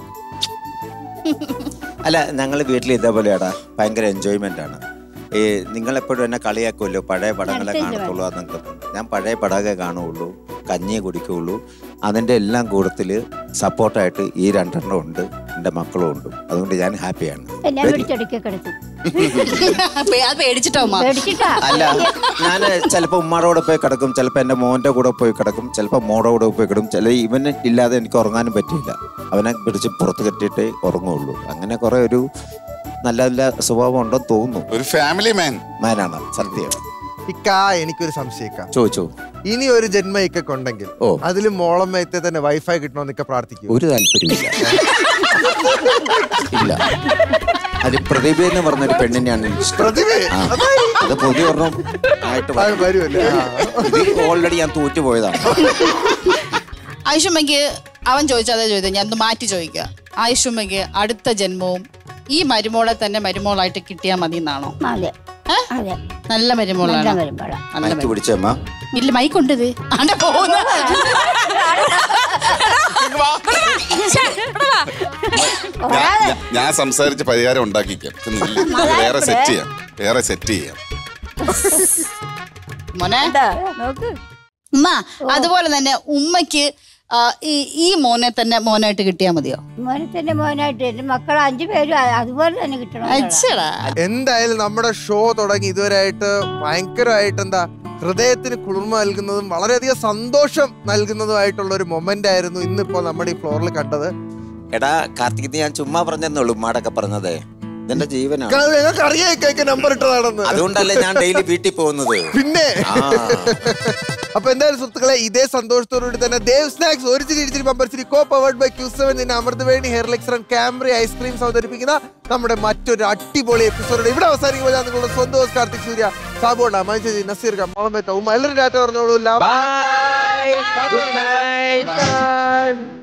അല്ല ഞങ്ങൾ വീട്ടിൽ ഇതേപോലെയാടാ ഭയങ്കര എൻജോയ്മെന്റ് ആണ് ഈ നിങ്ങളെപ്പോഴും എന്നെ കളിയാക്കുമല്ലോ പഴയ പടങ്ങളെ അടുത്ത കാണത്തുള്ളൂ അതൊക്കെ ഞാൻ പഴയ പടമേ കാണുകയുള്ളൂ കഞ്ഞിയെ കുടിക്കുകയുള്ളൂ അതിൻ്റെ എല്ലാം കൂട്ടത്തിൽ സപ്പോർട്ടായിട്ട് ഈ രണ്ടെണ്ണം ഉണ്ട് എൻ്റെ മക്കളും ഉണ്ട് അതുകൊണ്ട് ഞാൻ ഹാപ്പിയാണ് എന്നെ പിടിച്ചെടുക്കൊക്കെ എടുത്തു അത് പേടിച്ചിട്ടോ അമ്മ പേടിച്ചിട്ടാ അല്ല ഞാൻ ചിലപ്പോൾ ഉമ്മാടെ കൂടെ പോയി കിടക്കും ചിലപ്പോൾ എൻ്റെ മോൻ്റെ കൂടെ പോയി കിടക്കും ചിലപ്പോൾ മോടെ കൂടെ പോയി കിടക്കും ചില ഇവന് ഇല്ലാതെ എനിക്ക് ഉറങ്ങാനും പറ്റില്ല അവനെ പിടിച്ച് പുറത്ത് കെട്ടിയിട്ടേ ഉറങ്ങുള്ളൂ അങ്ങനെ കുറേ ഒരു നല്ല നല്ല സ്വഭാവം ഉണ്ടെന്ന് തോന്നുന്നു ഒരു ഫാമിലി മാൻ മാനാണ് സത്യം ഇക്ക എനിക്കൊരു സംശയിക്കാം ചോദിച്ചോ ഇനി ഒരു ജന്മ ഇക്കൊക്കെ ഉണ്ടെങ്കിൽ ഓ. അതിൽ മോളമ്മയത്തെ തന്നെ വൈഫൈ കിട്ടണമെന്ന് ഇക്ക പ്രാർത്ഥിക്കും ഒരു താല്പര്യമില്ല ഇല്ല അത് പ്രതിഭ എന്ന് പറഞ്ഞൊരു പെണ്ണിനെയാണ് എനിക്ക് ഇഷ്ടം. പ്രതിഭ? ആ. അത് പുതിയ ഒരെണ്ണം ആയിട്ട് അത് വരുമല്ലേ ആ. ഓൾറെഡി ഞാൻ തോറ്റുപോയതാണ് ആയിഷുമ്മയ്ക്ക് അവൻ ചോദിച്ചാൽ അതേ ചോദിച്ചത് ഞാൻ ഒന്ന് മാറ്റി ചോദിക്കുക ആയിഷുമ്മയ്ക്ക് അടുത്ത ജന്മവും ഈ മരുമോളെ തന്നെ മരുമോളായിട്ട് കിട്ടിയാൽ മതി എന്നാണോ അതെ അതെ നല്ല നല്ല മരുമോളാണ് വരുമ്പോഴാ നല്ല മൈക്ക് മരുമോൾ. പിടിച്ചമ്മ ഇല്ല മൈക്കുണ്ട് ഇത് ആണ്ടെ പോകുന്ന ഞാൻ- ഞാൻ- ഞാൻ സംസാരിച്ച് പരിഹാരം ഉണ്ടാക്കിക്കാം ഇത് നില്ല്. വേറെ സെറ്റ് ചെയ്യാം വേറെ സെറ്റ് ചെയ്യാം മോനെ നോക്ക് ഉമ്മ അതുപോലെ തന്നെ ഉമ്മയ്ക്ക് ആ, ഈ ഈ മോനെ തന്നെ മോനായിട്ട് കിട്ടിയാൽ മതിയോ മോനെ തന്നെ മോനായിട്ട് എന്റെ മക്കൾ അഞ്ചു പേരും അ- അതുപോലെ തന്നെ കിട്ടണം അച്ഛടാ എന്തായാലും നമ്മുടെ ഷോ തുടങ്ങി ഇതുവരെയായിട്ട് ഭയങ്കരമായിട്ട് എന്താ ഹൃദയത്തിന് കുളിർമ നൽകുന്നതും വളരെയധികം സന്തോഷം നൽകുന്നതുമായിട്ടുള്ള ഒരു മൊമെന്റ് ആയിരുന്നു ഇന്നിപ്പോ നമ്മുടെ ഈ ഫ്ലോറിൽ കണ്ടത് എടാ കാർത്തിക് ഇത് ഞാൻ ചുമ്മാ പറഞ്ഞെന്നുള്ളൂ ഉമ്മാടൊക്കെ പറഞ്ഞതേ ഇതെന്റെ ജീവനാണ് കാരണം ഞങ്ങൾക്ക് അറിയാം നമ്പർ ഇട്ടതാണെന്ന് അതുകൊണ്ടല്ലേ ഞാൻ ഡെയിലി വീട്ടിൽ പോകുന്നത് പിന്നെ ആ അപ്പൊ എന്തായാലും സുഹൃത്തുക്കളെ ഇതേ സന്തോഷത്തോടുകൂടി തന്നെ ദേവ് സ്നാക്സ് ഒരു ചിരി ഇടിച്ചിരി പമ്പർച്ചിരി co powered by Q seven നിന്നെ അമൃതവേണി ഹെയർ ലെക്സർ ആൻഡ് ക്യാമറി ഐസ്ക്രീംസ് അവതരിപ്പിക്കുന്ന നമ്മുടെ മറ്റൊരു അടിപൊളി എപ്പിസോഡ് ഇവിടെ അവസാനിക്കുമ്പോൾ ഞാൻ നിങ്ങളുടെ സ്വന്തം ഹോസ്റ്റ് കാർത്തിക് സൂര്യ സാബുണ്ട മനുഷ്യ നസീർ ഖാൻ മുഹമ്മദ് ഉമ്മ എല്ലാവരും ഡാറ്റ പറഞ്ഞോളൂ Bye. Good night. Bye.